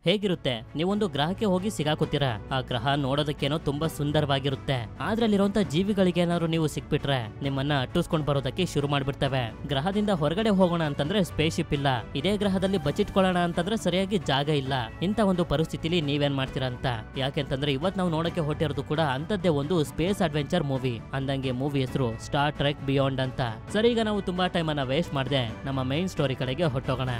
ಹೇಗಿರುತ್ತೆ ನೀವೊಂದು ಗ್ರಹಕ್ಕೆ ಹೋಗಿ ಸಿಗಾಕೋತೀರಾ ಆ ಗ್ರಹ ನೋಡೋದಕ್ಕೇನೋ ತುಂಬಾ ಸುಂದರವಾಗಿರುತ್ತೆ ಆದ್ರೆ ಅಲ್ಲಿರುವಂತ ಜೀವಿಗಳಿಗೆ ಏನಾದ್ರು ನೀವು ಸಿಕ್ಬಿಟ್ರೆ ನಿಮ್ಮನ್ನ ಅಟ್ಟಿಸ್ಕೊಂಡ್ ಬರೋದಕ್ಕೆ ಶುರು ಮಾಡ್ಬಿಡ್ತವೆ ಗ್ರಹದಿಂದ ಹೊರಗಡೆ ಹೋಗೋಣ ಅಂತಂದ್ರೆ ಸ್ಪೇಸ್ಶಿಪ್ ಇಲ್ಲ ಇದೇ ಗ್ರಹದಲ್ಲಿ ಬಚ್ಚಿಟ್ಕೊಳ್ಳೋಣ ಅಂತಂದ್ರೆ ಸರಿಯಾಗಿ ಜಾಗ ಇಲ್ಲ ಇಂತ ಒಂದು ಪರಿಸ್ಥಿತಿಲಿ ನೀವೇನ್ ಮಾಡ್ತೀರಾ ಅಂತ ಯಾಕೆಂತಂದ್ರೆ ಇವತ್ ನಾವು ನೋಡಕ್ಕೆ ಹೊಟ್ಟಿರೋದು ಕೂಡ ಅಂತದ್ದೇ ಒಂದು ಸ್ಪೇಸ್ ಅಡ್ವೆಂಚರ್ ಮೂವಿ ಅಂದಂಗೆ ಮೂವಿ ಹೆಸರು ಸ್ಟಾರ್ ಟ್ರೆಕ್ ಬಿಯಾಂಡ್ ಅಂತ ಸರಿ ಈಗ ನಾವು ತುಂಬಾ ಟೈಮ್ ಅನ್ನ ವೇಸ್ಟ್ ಮಾಡದೆ ನಮ್ಮ ಮೈನ್ ಸ್ಟೋರಿ ಕಡೆಗೆ ಹೊಟ್ಟೋಗೋಣ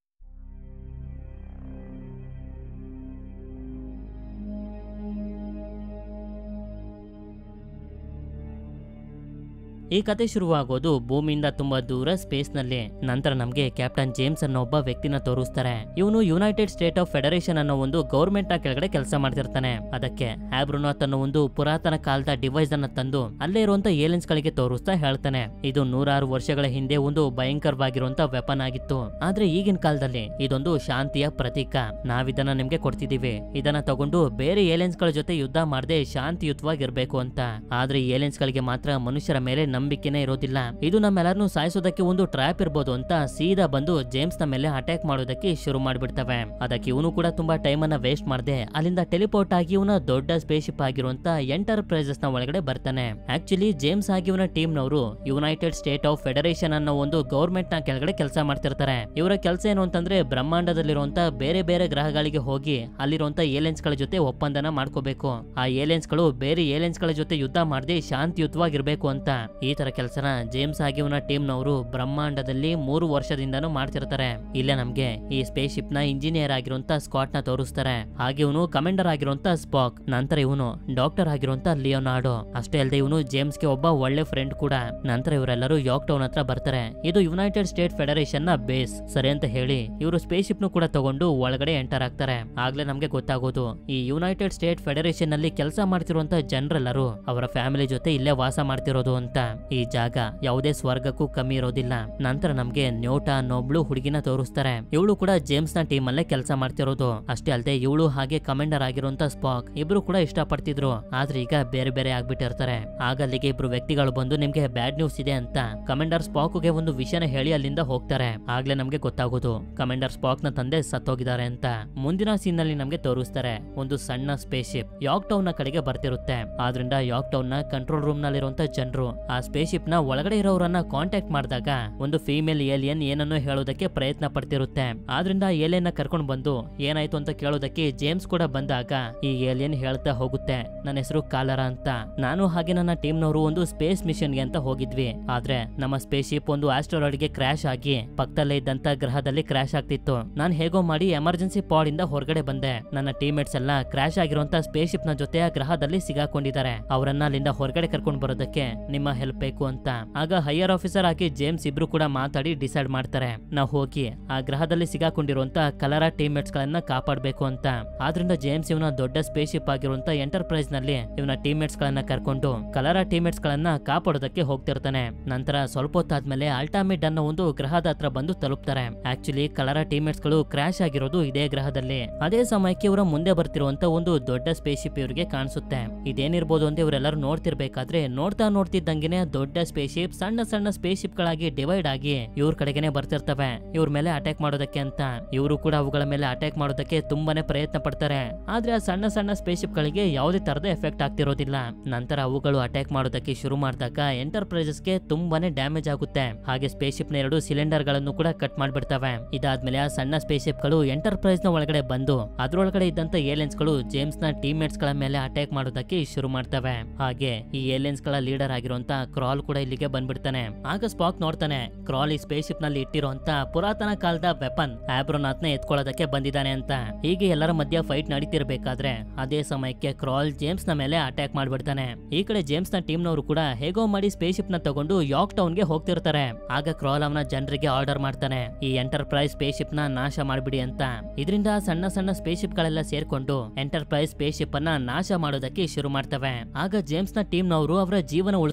ಈ ಕತೆ ಶುರುವಾಗೋದು ಭೂಮಿಯಿಂದ ತುಂಬಾ ದೂರ ಸ್ಪೇಸ್ ನಲ್ಲಿ ನಂತರ ನಮ್ಗೆ ಕ್ಯಾಪ್ಟನ್ ಜೇಮ್ಸ್ ಅನ್ನೋ ಒಬ್ಬ ವ್ಯಕ್ತಿನ ತೋರಿಸ್ತಾರೆ ಇವನು ಯುನೈಟೆಡ್ ಸ್ಟೇಟ್ ಆಫ್ ಫೆಡರೇಷನ್ ಅನ್ನೋ ಒಂದು ಗೌರ್ಮೆಂಟ್ ನ ಕೆಳಗಡೆ ಕೆಲಸ ಮಾಡ್ತಿರ್ತಾನೆ ಅದಕ್ಕೆ ಹ್ಯಾಬ್ರೋನಾಥ್ ಅನ್ನೋ ಒಂದು ಪುರಾತನ ಕಾಲದ ಡಿವೈಸ್ ಅನ್ನ ತಂದು ಅಲ್ಲೇ ಇರುವಂತ ಏಲಿಯನ್ಸ್ ಗಳಿಗೆ ತೋರಿಸ್ತಾ ಹೇಳ್ತಾನೆ ಇದು ನೂರಾರು ವರ್ಷಗಳ ಹಿಂದೆ ಒಂದು ಭಯಂಕರವಾಗಿರುವಂತ ವೆಪನ್ ಆಗಿತ್ತು ಆದ್ರೆ ಈಗಿನ ಕಾಲದಲ್ಲಿ ಇದೊಂದು ಶಾಂತಿಯ ಪ್ರತೀಕ ನಾವಿದನ್ನ ನಿಮ್ಗೆ ಕೊಡ್ತಿದೀವಿ ಇದನ್ನ ತಗೊಂಡು ಬೇರೆ ಏಲಿಯನ್ಸ್ ಗಳ ಜೊತೆ ಯುದ್ಧ ಮಾಡದೆ ಶಾಂತಿಯುತವಾಗಿರ್ಬೇಕು ಅಂತ ಆದ್ರೆ ಏಲಿಯನ್ಸ್ ಗಳಿಗೆ ಮಾತ್ರ ಮನುಷ್ಯರ ಮೇಲೆ ನಂಬಿಕೆನೇ ಇರೋದಿಲ್ಲ ಇದು ನಮ್ಮೆಲ್ಲರನ್ನು ಸಾಯಿಸೋದಕ್ಕೆ ಒಂದು ಟ್ರ್ಯಾಪ್ ಇರ್ಬೋದು ಅಂತ ಸೀದಾ ಬಂದು ಜೇಮ್ಸ್ ನ ಮೇಲೆ ಅಟ್ಯಾಕ್ ಮಾಡೋದಕ್ಕೆ ಶುರು ಮಾಡ್ಬಿಡ್ತವೆ ಅದಕ್ಕೆ ಇವನು ಕೂಡ ತುಂಬಾ ಟೈಮ್ ಅನ್ನ ವೇಸ್ಟ್ ಮಾಡದೆ ಅಲ್ಲಿಂದ ಟೆಲಿಪೋರ್ಟ್ ಆಗಿ ಇವನ ದೊಡ್ಡ ಸ್ಪೇಸ್ಶಿಪ್ ಆಗಿರುವಂತ ಎಂಟರ್ಪ್ರೈಸಸ್ ನ ಒಳಗಡೆ ಬರ್ತಾನೆ ಆಕ್ಚುಲಿ ಜೇಮ್ಸ್ ಆಗಿ ಇವನ ಟೀಮ್ ನವರು ಯುನೈಟೆಡ್ ಸ್ಟೇಟ್ ಆಫ್ ಫೆಡರೇಷನ್ ಅನ್ನೋ ಒಂದು ಗೌರ್ಮೆಂಟ್ ನ ಕೆಳಗಡೆ ಕೆಲಸ ಮಾಡ್ತಿರ್ತಾರೆ ಇವರ ಕೆಲಸ ಏನು ಅಂತಂದ್ರೆ ಬ್ರಹ್ಮಾಂಡದಲ್ಲಿರುವಂತ ಬೇರೆ ಬೇರೆ ಗ್ರಹಗಳಿಗೆ ಹೋಗಿ ಅಲ್ಲಿರುವಂತ ಏಲಿಯನ್ಸ್ ಗಳ ಜೊತೆ ಒಪ್ಪಂದನ ಮಾಡ್ಕೋಬೇಕು ಆ ಏಲಿಯನ್ಸ್ ಗಳು ಬೇರೆ ಏಲಿಯನ್ಸ್ ಗಳ ಜೊತೆ ಯುದ್ಧ ಮಾಡದೆ ಶಾಂತಿಯುತವಾಗಿರ್ಬೇಕು ಅಂತ ಈ ತರ ಕೆಲಸನ ಜೇಮ್ಸ್ ಆಗಿ ಇವನ ಟೀಮ್ ನವರು ಬ್ರಹ್ಮಾಂಡದಲ್ಲಿ ಮೂರು ವರ್ಷದಿಂದನೂ ಮಾಡ್ತಿರ್ತಾರೆ ಇಲ್ಲೇ ನಮ್ಗೆ ಈ ಸ್ಪೇಸ್ ಶಿಪ್ ನ ಇಂಜಿನಿಯರ್ ಆಗಿರುವಂತ ಸ್ಕಾಟ್ ನ ತೋರಿಸ್ತಾರೆ ಹಾಗೆ ಇವನು ಕಮಾಂಡರ್ ಆಗಿರುವಂತ ಸ್ಪಾಕ್ ನಂತರ ಇವನು ಡಾಕ್ಟರ್ ಆಗಿರುವಂತ ಲಿಯೋನಾರ್ಡೋ ಅಷ್ಟೇ ಅಲ್ಲದೆ ಇವನು ಜೇಮ್ಸ್ ಗೆ ಒಬ್ಬ ಒಳ್ಳೆ ಫ್ರೆಂಡ್ ಕೂಡ ನಂತರ ಇವರೆಲ್ಲರೂ ಯಾಕ್ ಟೌನ್ ಹತ್ರ ಬರ್ತಾರೆ ಇದು ಯುನೈಟೆಡ್ ಸ್ಟೇಟ್ ಫೆಡರೇಷನ್ ನ ಬೇಸ್ ಸರಿ ಅಂತ ಹೇಳಿ ಇವರು ಸ್ಪೇಸ್ ಶಿಪ್ ನು ಕೂಡ ತಗೊಂಡು ಒಳಗಡೆ ಎಂಟರ್ ಆಗ್ತಾರೆ ಆಗ್ಲೇ ನಮ್ಗೆ ಗೊತ್ತಾಗೋದು ಈ ಯುನೈಟೆಡ್ ಸ್ಟೇಟ್ ಫೆಡರೇಷನ್ ನಲ್ಲಿ ಕೆಲಸ ಮಾಡ್ತಿರುವಂತ ಜನರೆಲ್ಲರೂ ಅವರ ಫ್ಯಾಮಿಲಿ ಜೊತೆ ಇಲ್ಲೇ ವಾಸ ಮಾಡ್ತಿರೋದು ಅಂತ ಈ ಜಾಗ ಯಾವುದೇ ಸ್ವರ್ಗಕ್ಕೂ ಕಮ್ಮಿ ಇರೋದಿಲ್ಲ ನಂತರ ನಮ್ಗೆ ನ್ಯೂಟಾ ಅನ್ನೊಬ್ಳು ಹುಡುಗಿನ ತೋರಿಸ್ತಾರೆ ಇವಳು ಕೂಡ ಜೇಮ್ಸ್ ನ ಟೀಮ್ ಅಲ್ಲೇ ಕೆಲಸ ಮಾಡ್ತಿರೋದು ಅಷ್ಟೇ ಅಲ್ಲದೆ ಇವಳು ಹಾಗೆ ಕಮಾಂಡರ್ ಆಗಿರುವಂತ ಸ್ಪಾಕ್ ಇಬ್ರು ಕೂಡ ಇಷ್ಟಪಡ್ತಿದ್ರು ಆದ್ರೆ ಈಗ ಬೇರೆ ಬೇರೆ ಆಗ್ಬಿಟ್ಟಿರ್ತಾರೆ ಆಗ ಅಲ್ಲಿಗೆ ಇಬ್ರು ವ್ಯಕ್ತಿಗಳು ಬಂದು ನಿಮ್ಗೆ ಬ್ಯಾಡ್ ನ್ಯೂಸ್ ಇದೆ ಅಂತ ಕಮಾಂಡರ್ ಸ್ಪಾಕ್ಗೆ ಒಂದು ವಿಷಯನ ಹೇಳಿ ಅಲ್ಲಿಂದ ಹೋಗ್ತಾರೆ ಆಗ್ಲೇ ನಮ್ಗೆ ಗೊತ್ತಾಗೋದು ಕಮಾಂಡರ್ ಸ್ಪಾಕ್ ನ ತಂದೆ ಸತ್ತೋಗಿದ್ದಾರೆ ಅಂತ ಮುಂದಿನ ಸೀನ್ ನಲ್ಲಿ ನಮ್ಗೆ ತೋರಿಸ್ತಾರೆ ಒಂದು ಸಣ್ಣ ಸ್ಪೇಸ್ ಶಿಪ್ ಯಾಕ್ ಟೌನ್ ನ ಕಡೆಗೆ ಬರ್ತಿರುತ್ತೆ ಆದ್ರಿಂದ ಯಾಕ್ ಟೌನ್ ನ ಕಂಟ್ರೋಲ್ ರೂಮ್ ನಲ್ಲಿರುವಂತ ಜನರು ಆ ಸ್ಪೇಸ್ ಶಿಪ್ ನ ಒಳಗಡೆ ಇರೋರನ್ನ ಕಾಂಟ್ಯಾಕ್ಟ್ ಮಾಡಿದಾಗ ಒಂದು ಫೀಮೇಲ್ ಏಲಿಯನ್ ಏನನ್ನೋ ಹೇಳೋದಕ್ಕೆ ಪ್ರಯತ್ನ ಪಡ್ತಿರುತ್ತೆ ಆದ್ರಿಂದ ಏಲಿಯನ್ ನ ಕರ್ಕೊಂಡು ಬಂದು ಏನಾಯ್ತು ಅಂತ ಕೇಳೋದಕ್ಕೆ ಜೇಮ್ಸ್ ಕೂಡ ಬಂದಾಗ ಈ ಏಲಿಯನ್ ಹೇಳ್ತಾ ಹೋಗುತ್ತೆ ನನ್ನ ಹೆಸರು ಕಾಲರ ಅಂತ ನಾನು ಹಾಗೆ ನನ್ನ ಟೀಮ್ ನವರು ಒಂದು ಸ್ಪೇಸ್ ಮಿಷನ್ ಗೆ ಅಂತ ಹೋಗಿದ್ವಿ ಆದ್ರೆ ನಮ್ಮ ಸ್ಪೇಸ್ ಶಿಪ್ ಒಂದು ಆಸ್ಟ್ರಾಯ್ಡ್ ಗೆ ಕ್ರಾಶ್ ಆಗಿ ಪಕ್ಕದಲ್ಲೇ ಇದ್ದಂತ ಗ್ರಹದಲ್ಲಿ ಕ್ರಾಶ್ ಆಗ್ತಿತ್ತು ನಾನು ಹೇಗೋ ಮಾಡಿ ಎಮರ್ಜೆನ್ಸಿ ಪಾಡ್ ಇಂದ ಹೊರಗಡೆ ಬಂದೆ ನನ್ನ ಟೀಮ್ಮೇಟ್ಸ್ ಎಲ್ಲ ಕ್ರಾಶ್ ಆಗಿರುವಂತ ಸ್ಪೇಸ್ ಶಿಪ್ ನ ಜೊತೆ ಆ ಗ್ರಹದಲ್ಲಿ ಸಿಗಾಕೊಂಡಿದ್ದಾರೆ ಅವರನ್ನ ಅಲ್ಲಿಂದ ಹೊರಗಡೆ ಕರ್ಕೊಂಡು ಬರೋದಕ್ಕೆ ನಿಮ್ಮ ಹೆಲ್ಪ್ ಬೇಕು ಅಂತ ಆಗ ಹೈಯರ್ ಆಫೀಸರ್ ಆಗಿ ಜೇಮ್ಸ್ ಇಬ್ರು ಕೂಡ ಮಾತಾಡಿ ಡಿಸೈಡ್ ಮಾಡ್ತಾರೆ ನಾವು ಹೋಗಿ ಆ ಗ್ರಹದಲ್ಲಿ ಸಿಗಾಕೊಂಡಿರುವಂತ ಕಲರ ಟೀಮ್ಮೇಟ್ಸ್ ಗಳನ್ನ ಕಾಪಾಡಬೇಕು ಅಂತ ಆದ್ರಿಂದ ಜೇಮ್ಸ್ ಇವನ ದೊಡ್ಡ ಸ್ಪೇಸ್ ಶಿಪ್ ಆಗಿರುವಂತ ಎಂಟರ್ಪ್ರೈಸ್ ನಲ್ಲಿ ಇವನ ಟೀಮ್ಮೇಟ್ಸ್ ಗಳನ್ನ ಕರ್ಕೊಂಡು ಕಲರ ಟೀಮ್ಮೇಟ್ಸ್ ಗಳನ್ನ ಕಾಪಾಡೋದಕ್ಕೆ ಹೋಗ್ತಿರ್ತಾನೆ ನಂತರ ಸ್ವಲ್ಪ ಹೊತ್ತಾದ್ಮೇಲೆ ಅಲ್ಟಾಮಿಡ್ ಅನ್ನೋ ಒಂದು ಗ್ರಹದ ಹತ್ರ ಬಂದು ತಲುಪ್ತಾರೆ ಆಕ್ಚುಲಿ ಕಲರ ಟೀಮ್ಮೇಟ್ಸ್ ಗಳು ಕ್ರಾಶ್ ಆಗಿರೋದು ಇದೇ ಗ್ರಹದಲ್ಲಿ ಅದೇ ಸಮಯಕ್ಕೆ ಇವರ ಮುಂದೆ ಬರ್ತಿರುವಂತ ಒಂದು ದೊಡ್ಡ ಸ್ಪೇಸ್ ಶಿಪ್ ಇವರಿಗೆ ಕಾಣಿಸುತ್ತೆ ಇದೇನಿರ್ಬೋದು ಅಂತ ಇವರೆಲ್ಲರೂ ನೋಡ್ತಿರ್ಬೇಕಾದ್ರೆ ನೋಡ್ತಾ ನೋಡ್ತಿದ್ದಂಗೆನೆ ದೊಡ್ಡ ಸ್ಪೇಸ್ ಶಿಪ್ ಸಣ್ಣ ಸಣ್ಣ ಸ್ಪೇಸ್ ಶಿಪ್ ಗಳಾಗಿ ಡಿವೈಡ್ ಆಗಿ ಇವ್ರ ಕಡೆಗೆನೆ ಬರ್ತಿರ್ತವೆ ಇವ್ರ ಮೇಲೆ ಅಟ್ಯಾಕ್ ಮಾಡೋದಕ್ಕೆ ಅಂತ ಇವರು ಕೂಡ ಅವುಗಳ ಮೇಲೆ ಅಟ್ಯಾಕ್ ಮಾಡೋದಕ್ಕೆ ತುಂಬಾನೇ ಪ್ರಯತ್ನ ಪಡ್ತಾರೆ ಆದ್ರೆ ಆ ಸಣ್ಣ ಸಣ್ಣ ಸ್ಪೇಸ್ ಶಿಪ್ ಗಳಿಗೆ ಯಾವುದೇ ತರದ ಎಫೆಕ್ಟ್ ಆಗ್ತಿರೋದಿಲ್ಲ ನಂತರ ಅವುಗಳು ಅಟ್ಯಾಕ್ ಮಾಡೋದಕ್ಕೆ ಶುರು ಮಾಡಿದಾಗ ಎಂಟರ್ಪ್ರೈಸಸ್ ಗೆ ತುಂಬಾನೇ ಡ್ಯಾಮೇಜ್ ಆಗುತ್ತೆ ಹಾಗೆ ಸ್ಪೇಸ್ ಶಿಪ್ ನ ಎರಡು ಸಿಲಿಂಡರ್ ಗಳನ್ನು ಕೂಡ ಕಟ್ ಮಾಡ್ಬಿಡ್ತವೆ ಇದಾದ್ಮೇಲೆ ಆ ಸಣ್ಣ ಸ್ಪೇಸ್ ಶಿಪ್ ಗಳು ಎಂಟರ್ಪ್ರೈಸ್ ನ ಒಳಗಡೆ ಬಂದು ಅದ್ರೊಳಗಡೆ ಇದ್ದಂತ ಏಲಿಯನ್ಸ್ ಗಳು ಜೇಮ್ಸ್ ನ ಟೀಮ್ಮೇಟ್ಸ್ ಗಳ ಮೇಲೆ ಅಟ್ಯಾಕ್ ಮಾಡೋದಕ್ಕೆ ಶುರು ಮಾಡ್ತವೆ ಹಾಗೆ ಈ ಏಲಿಯನ್ಸ್ ಗಳ ಲೀಡರ್ ಆಗಿರುವಂತ ಕ್ರಾಲ್ ಕೂಡ ಇಲ್ಲಿಗೆ ಬಂದ್ಬಿಡ್ತಾನೆ ಆಗ ಸ್ಪಾಕ್ ನೋಡ್ತಾನೆ ಕ್ರಾಲ್ ಈ ಸ್ಪೇಸ್ ಶಿಪ್ ನಲ್ಲಿ ಇಟ್ಟಿರುವಂತ ಪುರಾತನ ಕಾಲದ ವೆಪನ್ ಆಬ್ರೋನಾಥ್ ನ ಎತ್ಕೊಳ್ಳೋದಕ್ಕೆ ಬಂದಿದ್ದಾನೆ ಅಂತ ಹೀಗೆ ಎಲ್ಲರ ಮಧ್ಯ ಫೈಟ್ ನಡೀತಿರ್ಬೇಕಾದ್ರೆ ಅದೇ ಸಮಯಕ್ಕೆ ಕ್ರಾಲ್ ಜೇಮ್ಸ್ ನ ಮೇಲೆ ಅಟ್ಯಾಕ್ ಮಾಡ್ಬಿಡ್ತಾನೆ ಈ ಕಡೆ ಜೇಮ್ಸ್ ನ ಟೀಮ್ ನವರು ಕೂಡ ಹೇಗೋ ಮಾಡಿ ಸ್ಪೇಸ್ ಶಿಪ್ ನ ತಗೊಂಡು ಯಾಕ್ ಟೌನ್ ಗೆ ಹೋಗ್ತಿರ್ತಾರೆ ಆಗ ಕ್ರಾಲ್ ಅವನ ಜನರಿಗೆ ಆರ್ಡರ್ ಮಾಡ್ತಾನೆ ಈ ಎಂಟರ್ಪ್ರೈಸ್ ಸ್ಪೇಸ್ ಶಿಪ್ ನ ನಾಶ ಮಾಡ್ಬಿಡಿ ಅಂತ ಇದರಿಂದ ಸಣ್ಣ ಸಣ್ಣ ಸ್ಪೇಸ್ ಶಿಪ್ ಗಳೆಲ್ಲ ಸೇರ್ಕೊಂಡು ಎಂಟರ್ಪ್ರೈಸ್ ಸ್ಪೇಸ್ ಶಿಪ್ ಅನ್ನ ನಾಶ ಮಾಡೋದಕ್ಕೆ ಶುರು ಮಾಡ್ತವೆ ಆಗ ಜೇಮ್ಸ್ ನ ಟೀಮ್ ನವರು ಅವರ ಜೀವನ ಉಳಿಸ್ಕೊಳ್ಳೋದಕ್ಕೆ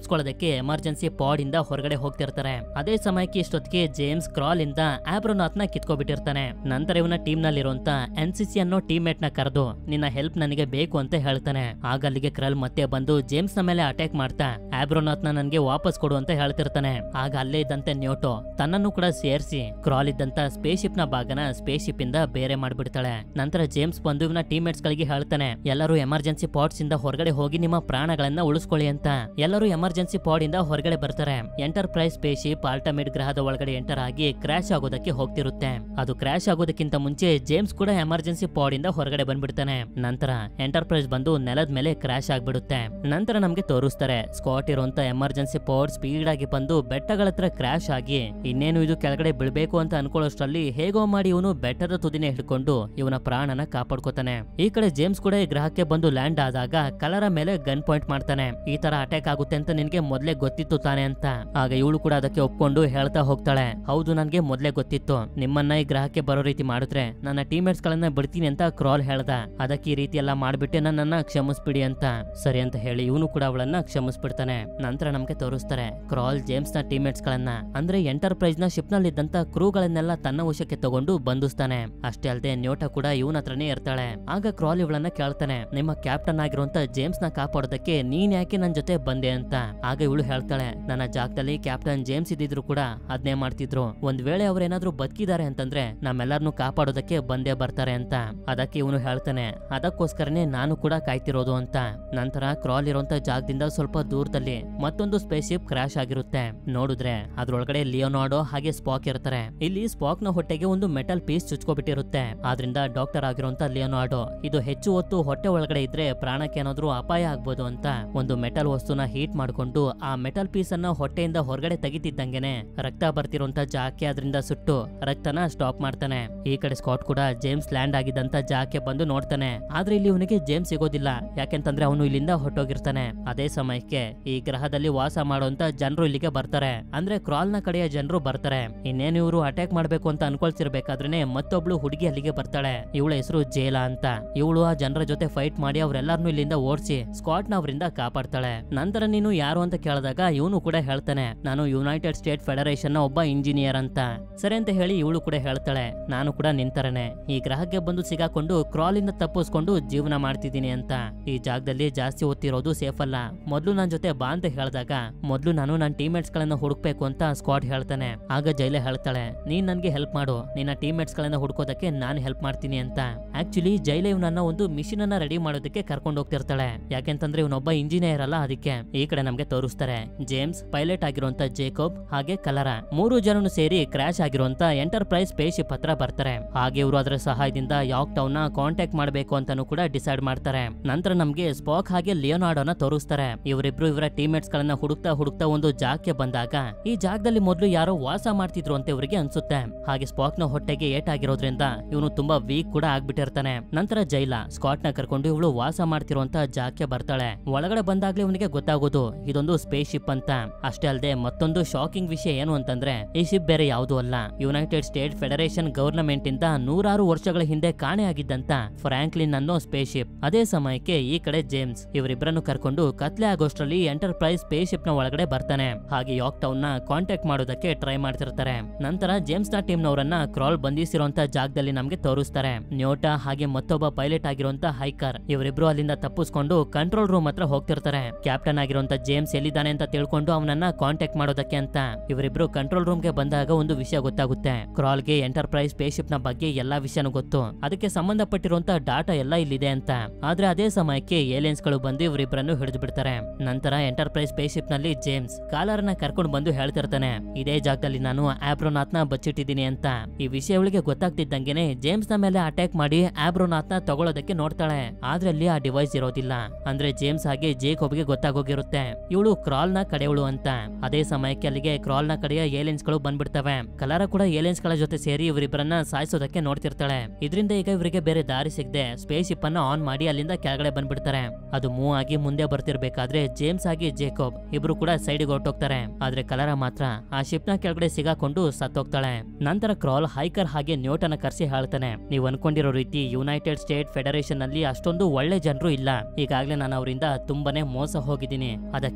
ಸಮಯಕ್ಕೆ ಎಮರ್ಜೆನ್ಸಿ ಪಾಡ್ ಇಂದ ಹೊರಗಡೆ ಹೋಗ್ತಿರ್ತಾರೆ ಅದೇ ಸಮಯಕ್ಕೆ ಇಷ್ಟೊತ್ತಿಗೆ ಜೇಮ್ಸ್ ಕ್ರಾಲ್ ಇಂದ ಆಬ್ರೋನಾಥ್ ನ ಕಿತ್ಕೊಬಿಟ್ಟಿರ್ತಾನೆ ನಂತರ ಇವನ ಟೀಮ್ ನಲ್ಲಿರುವಂತ ಎನ್ ಸಿ ಸಿ ಅನ್ನೋ ಟೀಮ್ ಮೇಟ್ ನ ಕರೆದು ನಿನ್ನ ಹೆಲ್ಪ್ ನನಗೆ ಬೇಕು ಅಂತ ಹೇಳ್ತಾನೆ ಆಗ ಅಲ್ಲಿಗೆ ಕ್ರಲ್ ಮತ್ತೆ ಬಂದು ಜೇಮ್ಸ್ ನ ಮೇಲೆ ಅಟ್ಯಾಕ್ ಮಾಡ್ತಾ ಆಬ್ರೋನಾಥ್ ನ ನನ್ಗೆ ವಾಪಸ್ ಕೊಡು ಅಂತ ಹೇಳ್ತಿರ್ತಾನೆ ಆಗ ಅಲ್ಲೇ ಇದ್ದಂತೆ ನ್ಯೂಟೋ ತನ್ನನ್ನು ಕೂಡ ಸೇರಿಸಿ ಕ್ರಾಲ್ ಇದ್ದಂತ ಸ್ಪೇಸ್ ಶಿಪ್ ನ ಭಾಗನ ಸ್ಪೇಸ್ ಶಿಪ್ ಇಂದ ಬೇರೆ ಮಾಡ್ಬಿಡ್ತಾಳೆ ನಂತರ ಜೇಮ್ಸ್ ಬಂದು ಇವನ ಟೀಮ್ಮೇಟ್ಸ್ ಗಳಿಗೆ ಹೇಳ್ತಾನೆ ಎಲ್ಲರೂ ಎಮರ್ಜೆನ್ಸಿ ಪಾಡ್ಸ್ ಇಂದ ಹೊರಗಡೆ ಹೋಗಿ ನಿಮ್ಮ ಪ್ರಾಣಗಳನ್ನ ಉಳಿಸ್ಕೊಳ್ಳಿ ಅಂತ ಎಲ್ಲರೂ ಎಮರ್ಜೆನ್ಸಿ ಪಾಡ್ ಇಂದ ಹೊರಗಡೆ ಬರ್ತಾರೆ ಎಂಟರ್ಪ್ರೈಸ್ ಸ್ಪೇಸ್ ಶಿಪ್ ಆಲ್ಟಮೇಟ್ ಗ್ರಹದ ಒಳಗಡೆ ಎಂಟರ್ ಆಗಿ ಕ್ರಾಶ್ ಆಗೋದಕ್ಕೆ ಹೋಗ್ತಿರುತ್ತೆ ಅದು ಕ್ರಾಶ್ ಆಗೋದಕ್ಕಿಂತ ಮುಂಚೆ ಜೇಮ್ಸ್ ಕೂಡ ಎಮರ್ಜೆನ್ಸಿ ಪಾಡ್ ಇಂದ ಹೊರಗಡೆ ಬಂದ್ಬಿಡ್ತಾನೆ ನಂತರ ಎಂಟರ್ಪ್ರೈಸ್ ಬಂದು ನೆಲದ ಮೇಲೆ ಕ್ರಾಶ್ ಆಗ್ಬಿಡುತ್ತೆ ನಂತರ ನಮ್ಗೆ ತೋರಿಸ್ತಾರೆ ಸ್ಕಾಟ್ ಇರುವಂತ ಎಮರ್ಜೆನ್ಸಿ ಪಾಡ್ ಸ್ಪೀಡ್ ಆಗಿ ಬಂದು ಬೆಟ್ಟಗಳ ಹತ್ರ ಕ್ರಾಶ್ ಆಗಿ ಇನ್ನೇನು ಇದು ಕೆಳಗಡೆ ಬೀಳ್ಬೇಕು ಅಂತ ಅನ್ಕೊಳ್ಳೋಷ್ಟ್ರಲ್ಲಿ ಹೇಗೋ ಮಾಡಿ ಇವನು ಬೆಟ್ಟದ ತುದಿನೇ ಹಿಡ್ಕೊಂಡು ಇವನ ಪ್ರಾಣನ ಕಾಪಾಡ್ಕೋತಾನೆ ಈ ಕಡೆ ಜೇಮ್ಸ್ ಕೂಡ ಈ ಗ್ರಹಕ್ಕೆ ಬಂದು ಲ್ಯಾಂಡ್ ಆದಾಗ ಕಲರ ಮೇಲೆ ಗನ್ ಪಾಯಿಂಟ್ ಮಾಡ್ತಾನೆ ಈ ತರ ಅಟ್ಯಾಕ್ ಆಗುತ್ತೆ ಅಂತ ನಿನ್ಗೆ ಮೊದ್ಲೇ ಗೊತ್ತಿತ್ತು ತಾನೆ ಅಂತ ಆಗ ಇವಳು ಕೂಡ ಅದಕ್ಕೆ ಒಪ್ಕೊಂಡು ಹೇಳ್ತಾ ಹೋಗ್ತಾಳೆ ಹೌದು ನನ್ಗೆ ಮೊದ್ಲೇ ಗೊತ್ತಿತ್ತು ನಿಮ್ಮನ್ನ ಈ ಗ್ರಹಕ್ಕೆ ಬರೋ ರೀತಿ ಮಾಡಿದ್ರೆ ನನ್ನ ಟೀಮ್ಮೇಟ್ಸ್ ಗಳನ್ನ ಬಿಡ್ತೀನಿ ಅಂತ ಕ್ರಾಲ್ ಹೇಳ್ದ ಅದಕ್ಕೆ ಈ ರೀತಿ ಎಲ್ಲ ಮಾಡ್ಬಿಟ್ಟೆ ನನ್ನನ್ನ ಕ್ಷಮಿಸ್ಬಿಡಿ ಅಂತ ಸರಿ ಅಂತ ಹೇಳಿ ಇವನು ಕೂಡ ಅವಳನ್ನ ಕ್ಷಮಿಸ್ಬಿಡ್ತಾನೆ ನಂತರ ನಮ್ಗೆ ತೋರಿಸ್ತಾರೆ ಕ್ರಾಲ್ ಜೇಮ್ಸ್ ನ ಟೀಮ್ಮೇಟ್ಸ್ ಗಳನ್ನ ಅಂದ್ರೆ ಎಂಟರ್ಪ್ರೈಸ್ ನ ಶಿಪ್ ನಲ್ಲಿ ಇದ್ದಂತ ಕ್ರೂಗಳನ್ನೆಲ್ಲ ತನ್ನ ವಶಕ್ಕೆ ತಗೊಂಡು ಬಂಧಿಸ್ತಾನೆ ಅಷ್ಟೇ ಅಲ್ಲದೆ ನ್ಯೂಟ ಕೂಡ ಇವನ ಹತ್ರನೇ ಇರ್ತಾಳೆ ಆಗ ಕ್ರಾಲ್ ಇವಳನ್ನ ಕೇಳ್ತಾನೆ ನಿಮ್ಮ ಕ್ಯಾಪ್ಟನ್ ಆಗಿರುವಂತ ಜೇಮ್ಸ್ ನ ಕಾಪಾಡೋದಕ್ಕೆ ನೀನ್ ಯಾಕೆ ನನ್ ಜೊತೆ ಬಂದೆ ಅಂತ ಆಗ ಇವಳು ಹೇಳ್ತಾಳೆ ನನ್ನ ಜಾಗದಲ್ಲಿ ಕ್ಯಾಪ್ಟನ್ ಜೇಮ್ಸ್ ಇದ್ದಿದ್ರು ಕೂಡ ಅದ್ನೇ ಮಾಡ್ತಿದ್ರು ಒಂದ್ ವೇಳೆ ಅವ್ರೇನಾದ್ರೂ ಬದುಕಿದ್ದಾರೆ ಅಂತಂದ್ರೆ ನಮ್ಮೆಲ್ಲರನ್ನು ಕಾಪಾಡೋದಕ್ಕೆ ಬಂದೇ ಬರ್ತಾರೆ ಅಂತ ಅದಕ್ಕೆ ಇವನು ಹೇಳ್ತಾನೆ ಅದಕ್ಕೋಸ್ಕರನೇ ನಾನು ಕೂಡ ಕಾಯ್ತಿರೋದು ಅಂತ ನಂತರ ಕ್ರಾಲ್ ಇರುವಂತ ಜಾಗದಿಂದ ಸ್ವಲ್ಪ ದೂರದಲ್ಲಿ ಮತ್ತೊಂದು ಸ್ಪೇಸ್ ಶಿಪ್ ಕ್ರಾಶ್ ಆಗಿರುತ್ತೆ ನೋಡಿದ್ರೆ ಅದ್ರೊಳಗಡೆ ಲಿಯೋನಾರ್ಡೋ ಹಾಗೆ ಸ್ಪಾಕ್ ಇರ್ತಾರೆ ಇಲ್ಲಿ ಸ್ಪಾಕ್ ನ ಹೊಟ್ಟೆಗೆ ಒಂದು ಮೆಟಲ್ ಪೀಸ್ ಚುಚ್ಕೊಬಿಟ್ಟಿರುತ್ತೆ ಆದ್ರಿಂದ ಡಾಕ್ಟರ್ ಆಗಿರುವಂತ ಲಿಯೋನಾರ್ಡೋ ಇದು ಹೆಚ್ಚು ಹೊತ್ತು ಹೊಟ್ಟೆ ಒಳಗಡೆ ಇದ್ರೆ ಪ್ರಾಣಕ್ಕೆ ಏನಾದ್ರೂ ಅಪಾಯ ಆಗ್ಬೋದು ಅಂತ ಒಂದು ಮೆಟಲ್ ವಸ್ತುನ ಹೀಟ್ ಮಾಡ್ಕೊಂಡು ಆ ಮೆಟಲ್ ಪೀಸ್ ಅನ್ನ ಹೊಟ್ಟೆಯಿಂದ ಹೊರಗಡೆ ತೆಗಿತಿದ್ದಂಗೆನೆ ರಕ್ತ ಬರ್ತಿರುವಂತ ಜಾಕೆ ಅದರಿಂದ ಸುಟ್ಟು ರಕ್ತನ ಸ್ಟಾಪ್ ಮಾಡ್ತಾನೆ ಈ ಕಡೆ ಸ್ಕಾಟ್ ಕೂಡ ಜೇಮ್ಸ್ ಲ್ಯಾಂಡ್ ಆಗಿದ್ದಂತ ಜಾಕೆ ಬಂದು ನೋಡ್ತಾನೆ ಆದ್ರೆ ಇಲ್ಲಿ ಇವನಿಗೆ ಜೇಮ್ಸ್ ಸಿಗೋದಿಲ್ಲ ಯಾಕೆಂತಂದ್ರೆ ಅವನು ಇಲ್ಲಿಂದ ಹೊಟ್ಟೋಗಿರ್ತಾನೆ ಅದೇ ಸಮಯಕ್ಕೆ ಈ ಗ್ರಹದಲ್ಲಿ ವಾಸ ಮಾಡುವಂತ ಜನರು ಇಲ್ಲಿಗೆ ಬರ್ತಾರೆ ಅಂದ್ರೆ ಕ್ರಾಲ್ ನ ಕಡೆಯ ಜನರು ಬರ್ತಾರೆ ಇನ್ನೇನು ಇವರು ಅಟ್ಯಾಕ್ ಮಾಡ್ಬೇಕು ಅಂತ ಅನ್ಕೊಳ್ತಿರ್ಬೇಕಾದ್ರೆ ಮತ್ತೊಬ್ಳು ಹುಡುಗಿ ಅಲ್ಲಿಗೆ ಬರ್ತಾಳೆ ಇವಳ ಹೆಸರು ಜೇಲಾ ಅಂತ ಇವಳು ಆ ಜನರ ಜೊತೆ ಫೈಟ್ ಮಾಡಿ ಅವ್ರೆಲ್ಲಾರನು ಇಲ್ಲಿಂದ ಓಡಿಸಿ ಸ್ಕಾಟ್ ನ ಅವರಿಂದ ಕಾಪಾಡ್ತಾಳೆ ನಂತರ ನೀನು ಯಾರು ಅಂತ ಕೇಳಿದಾಗ ಇವನು ಕೂಡ ಹೇಳ್ತಾನೆ ನಾನು ಯುನೈಟೆಡ್ ಸ್ಟೇಟ್ ಫೆಡರೇಷನ್ ನ ಒಬ್ಬ ಇಂಜಿನಿಯರ್ ಅಂತ ಸರಿ ಅಂತ ಹೇಳಿ ಇವಳು ಕೂಡ ಹೇಳ್ತಾಳೆ ನಾನು ಕೂಡ ನಿಂತರನೆ ಈ ಗ್ರಹಕ್ಕೆ ಬಂದು ಸಿಗಾಕೊಂಡು ಕ್ರಾಲ್ ಇಂದ ತಪ್ಪಿಸ್ಕೊಂಡು ಜೀವನ ಮಾಡ್ತಿದ್ದೀನಿ ಅಂತ ಈ ಜಾಗದಲ್ಲಿ ಜಾಸ್ತಿ ಓದ್ತಿರೋದು ಸೇಫ್ ಅಲ್ಲ ಮೊದ್ಲು ನನ್ ಜೊತೆ ಬಾ ಅಂತ ಹೇಳಿದಾಗ ಮೊದ್ಲು ನಾನು ನನ್ನ ಟೀಮ್ಮೇಟ್ಸ್ ಗಳನ್ನ ಹುಡುಕ್ಬೇಕು ಅಂತ ಸ್ಕಾಟ್ ಹೇಳ್ತಾನೆ ಆಗ ಜೈಲೆ ಹೇಳ್ತಾಳೆ ನೀನ್ ನನ್ಗೆ ಹೆಲ್ಪ್ ಮಾಡು ನಿನ್ನ ಟೀಮ್ಮೇಟ್ಸ್ ಗಳನ್ನ ಹುಡ್ಕೋದಕ್ಕೆ ನಾನು ಹೆಲ್ಪ್ ಮಾಡ್ತೀನಿ ಅಂತ ಆಕ್ಚುಲಿ ಜೈಲೆ ಇವನನ್ನ ಒಂದು ಮಿಷಿನ್ ಅನ್ನ ರೆಡಿ ಮಾಡೋದಕ್ಕೆ ಕರ್ಕೊಂಡು ಹೋಗ್ತಿರ್ತಾಳೆ ಯಾಕೆಂತಂದ್ರೆ ಇವನೊಬ್ಬ ಇಂಜಿನಿಯರ್ ಅಲ್ಲ ಅದಕ್ಕೆ ಈ ಕಡೆ ನಮ್ಗೆ ತೋರಿಸ್ತಾರೆ ಜೇಮ್ಸ್ ಪೈಲಟ್ ಆಗಿರುವಂತ ಜೇಕೋಬ್ ಹಾಗೆ ಕಲರ ಮೂರು ಜನನು ಸೇರಿ ಕ್ರಾಶ್ ಆಗಿರುವಂತ ಎಂಟರ್ಪ್ರೈಸ್ ಸ್ಪೇಸ್ ಶಿಪ್ ಹತ್ರ ಬರ್ತಾರೆ ಹಾಗೆ ಇವರು ಅದರ ಸಹಾಯದಿಂದ ಯಾಕ್ ಟೌನ್ ನ ಕಾಂಟ್ಯಾಕ್ಟ್ ಮಾಡಬೇಕು ಅಂತಾನು ಕೂಡ ಡಿಸೈಡ್ ಮಾಡ್ತಾರೆ ನಂತರ ನಮ್ಗೆ ಸ್ಪಾಕ್ ಹಾಗೆ ಲಿಯೋನಾರ್ಡೋನ ತೋರಿಸ್ತಾರೆ ಇವರಿಬ್ರು ಇವರ ಟೀಮ್ಮೇಟ್ಸ್ ಗಳನ್ನ ಹುಡುಕ್ತಾ ಹುಡುಕ್ತಾ ಒಂದು ಜಾಗಕ್ಕೆ ಬಂದಾಗ ಈ ಜಾಗದಲ್ಲಿ ಮೊದಲು ಯಾರೋ ವಾಸ ಮಾಡ್ತಿದ್ರು ಅಂತ ಇವರಿಗೆ ಅನ್ಸುತ್ತೆ ಹಾಗೆ ಸ್ಪಾಕ್ ನ ಹೊಟ್ಟೆಗೆ ಏಟಾಗಿರೋದ್ರಿಂದ ಇವನು ತುಂಬಾ ವೀಕ್ ಕೂಡ ಆಗ್ಬಿಟ್ಟಿರ್ತಾನೆ ನಂತರ ಜೈಲ ಸ್ಕಾಟ್ ನ ಕರ್ಕೊಂಡು ಇವಳು ವಾಸ ಮಾಡ್ತಿರುವಂತ ಜಾಗಕ್ಕೆ ಬರ್ತಾಳೆ ಒಳಗಡೆ ಬಂದಾಗ್ಲೇ ಇವನಿಗೆ ಗೊತ್ತಾಗೋದು ಇದೊಂದು ಸ್ಪೇಸ್ ಶಿಪ್ ಅಂತ ಅಷ್ಟೇ ಅಲ್ಲದೆ ಮತ್ತೊಂದು ಶಾಕಿಂಗ್ ವಿಷಯ ಏನು ಅಂತಂದ್ರೆ ಈ ಶಿಪ್ ಬೇರೆ ಯಾವುದು ಅಲ್ಲ ಯುನೈಟೆಡ್ ಸ್ಟೇಟ್ ಫೆಡರೇಷನ್ ಗವರ್ನಮೆಂಟ್ ಇಂದ ನೂರಾರು ವರ್ಷಗಳ ಹಿಂದೆ ಕಾಣೆಯಾಗಿದ್ದಂತ ಫ್ರಾಂಕ್ಲಿನ್ ಅನ್ನೋ ಸ್ಪೇಸ್ ಶಿಪ್ ಅದೇ ಸಮಯಕ್ಕೆ ಈ ಕಡೆ ಜೇಮ್ಸ್ ಇವರಿಬ್ಬರನ್ನು ಕರ್ಕೊಂಡು ಕತ್ಲೆ ಆಗೋಷ್ಟ್ರಲ್ಲಿ ಎಂಟರ್ಪ್ರೈಸ್ ಸ್ಪೇಸ್ ಶಿಪ್ ನ ಒಳಗಡೆ ಬರ್ತಾನೆ ಹಾಗೆ ಯಾಕ್ ಟೌನ್ ನ ಕಾಂಟ್ಯಾಕ್ಟ್ ಮಾಡೋದಕ್ಕೆ ಟ್ರೈ ಮಾಡ್ತಿರ್ತಾರೆ ನಂತರ ಜೇಮ್ಸ್ ನ ಟೀಮ್ ನವರನ್ನ ಕ್ರಾಲ್ ಬಂಧಿಸಿರುವಂತ ಜಾಗದಲ್ಲಿ ನಮ್ಗೆ ತೋರಿಸ್ತಾರೆ ನ್ಯೂಟಾ ಹಾಗೆ ಮತ್ತೊಬ್ಬ ಪೈಲಟ್ ಆಗಿರುವಂತ ಹೈಕರ್ ಇವರಿಬ್ರು ಅಲ್ಲಿಂದ ತಪ್ಪಿಸ್ಕೊಂಡು ಕಂಟ್ರೋಲ್ ರೂಮ್ ಹತ್ರ ಹೋಗ್ತಿರ್ತಾರೆ ಕ್ಯಾಪ್ಟನ್ ಆಗಿರುವಂತ ಜೇಮ್ಸ್ ಎಲ್ಲಿದ್ದಾನೆ ಅಂತ ತಿಳ್ಕೊಂಡು ಅವನನ್ನ ಕಾಂಟ್ಯಾಕ್ಟ್ ಮಾಡೋದಕ್ಕೆ ಅಂತ ಇವರಿಬ್ರು ಕಂಟ್ರೋಲ್ ರೂಮ್ ಗೆ ಬಂದಾಗ ಒಂದು ವಿಷಯ ಗೊತ್ತಾಗುತ್ತೆ ಕ್ರಾಲ್ಗೆ ಎಂಟರ್ಪ್ರೈಸ್ ಸ್ಪೇಸ್ ಶಿಪ್ ನ ಬಗ್ಗೆ ಎಲ್ಲಾ ವಿಷಯನೂ ಗೊತ್ತು ಅದಕ್ಕೆ ಸಂಬಂಧಪಟ್ಟಿರುವಂತ ಡಾಟಾ ಎಲ್ಲ ಇಲ್ಲಿದೆ ಅಂತ ಆದ್ರೆ ಅದೇ ಸಮಯಕ್ಕೆ ಏಲಿಯನ್ಸ್ ಗಳು ಬಂದು ಇವರಿಬ್ಬರನ್ನು ಹಿಡಿದು ಬಿಡ್ತಾರೆ ನಂತರ ಎಂಟರ್ಪ್ರೈಸ್ ಸ್ಪೇಸ್ ಶಿಪ್ ನಲ್ಲಿ ಜೇಮ್ಸ್ ಕಾಲರ್ನ ಕರ್ಕೊಂಡು ಬಂದು ಹೇಳ್ತಿರ್ತಾನೆ ಇದೇ ಜಾಗದಲ್ಲಿ ನಾನು ಆಬ್ರೋನಾಥ್ ನ ಬಚ್ಚಿಟ್ಟಿದ್ದೀನಿ ಅಂತ ಈ ವಿಷಯ ಇವಳಿಗೆ ಗೊತ್ತಾಗ್ತಿದ್ದಂಗೆನೆ ಜೇಮ್ಸ್ ನ ಮೇಲೆ ಅಟ್ಯಾಕ್ ಮಾಡಿ ಆಬ್ರೋನಾಥ್ ನ ತಗೊಳ್ಳೋದಕ್ಕೆ ನೋಡ್ತಾಳೆ ಆದ್ರೆ ಅಲ್ಲಿ ಆ ಡಿವೈಸ್ ಇರೋದಿಲ್ಲ ಅಂದ್ರೆ ಜೇಮ್ಸ್ ಹಾಗೆ ಜೇಕೋಬ್ಗೆ ಗೊತ್ತಾಗೋಗಿರುತ್ತೆ ಇವಳು ಕ್ರಾಲ್ ನ ಕಡೆಯವಳು ಅಂತ ಅದೇ ಸಮಯಕ್ಕೆ ಅಲ್ಲಿಗೆ ಕ್ರಾಲ್ ನ ಕಡೆಯ ಏಲಿಯನ್ಸ್ ಗಳು ಬಂದ್ಬಿಡ್ತವೆ ಕಲಾರ ಕೂಡ ಏಲಿಯನ್ಸ್ ಗಳ ಜೊತೆ ಸೇರಿ ಇವರಿಬ್ಬರನ್ನ ಸಾಯಿಸೋದಕ್ಕೆ ನೋಡ್ತಿರ್ತಾಳೆ ಇದರಿಂದ ಈಗ ಇವರಿಗೆ ಬೇರೆ ದಾರಿ ಸಿಗದೆ ಸ್ಪೇಸ್ ಶಿಪ್ ಅನ್ನ ಆನ್ ಮಾಡಿ ಅಲ್ಲಿಂದ ಕೆಳಗಡೆ ಬಂದ್ಬಿಡ್ತಾರೆ ಅದು ಮೂವ್ ಆಗಿ ಮುಂದೆ ಬರ್ತಿರ್ಬೇಕಾದ್ರೆ ಜೇಮ್ಸ್ ಆಗಿ ಜೇಕೋಬ್ ಇಬ್ರು ಕೂಡ ಸೈಡ್ಗೆ ಹೊರಟೋಗ್ತಾರೆ ಆದ್ರೆ ಕಲರ ಮಾತ್ರ ಆ ಶಿಪ್ ನ ಕೆಳಗಡೆ ಸಿಗಾಕೊಂಡು ಸತ್ತೋಗ್ತಾಳೆ ನಂತರ ಕ್ರಾಲ್ ಹೈಕರ್ ಹಾಗೆ ನ್ಯೂಟನ್ ಕರ್ಸಿ ಹೇಳ್ತಾನೆ ನೀವು ಅನ್ಕೊಂಡಿರೋ ರೀತಿ ಯುನೈಟೆಡ್ ಸ್ಟೇಟ್ ಫೆಡರೇಷನ್ ನಲ್ಲಿ ಅಷ್ಟೊಂದು ಒಳ್ಳೆ ಜನರು ಇಲ್ಲ ಈಗಾಗ್ಲೇ ನಾನು ಅವರಿಂದ ತುಂಬಾನೇ ಮೋಸ ಹೋಗಿದ್ದೀನಿ ಅದಕ್ಕೆ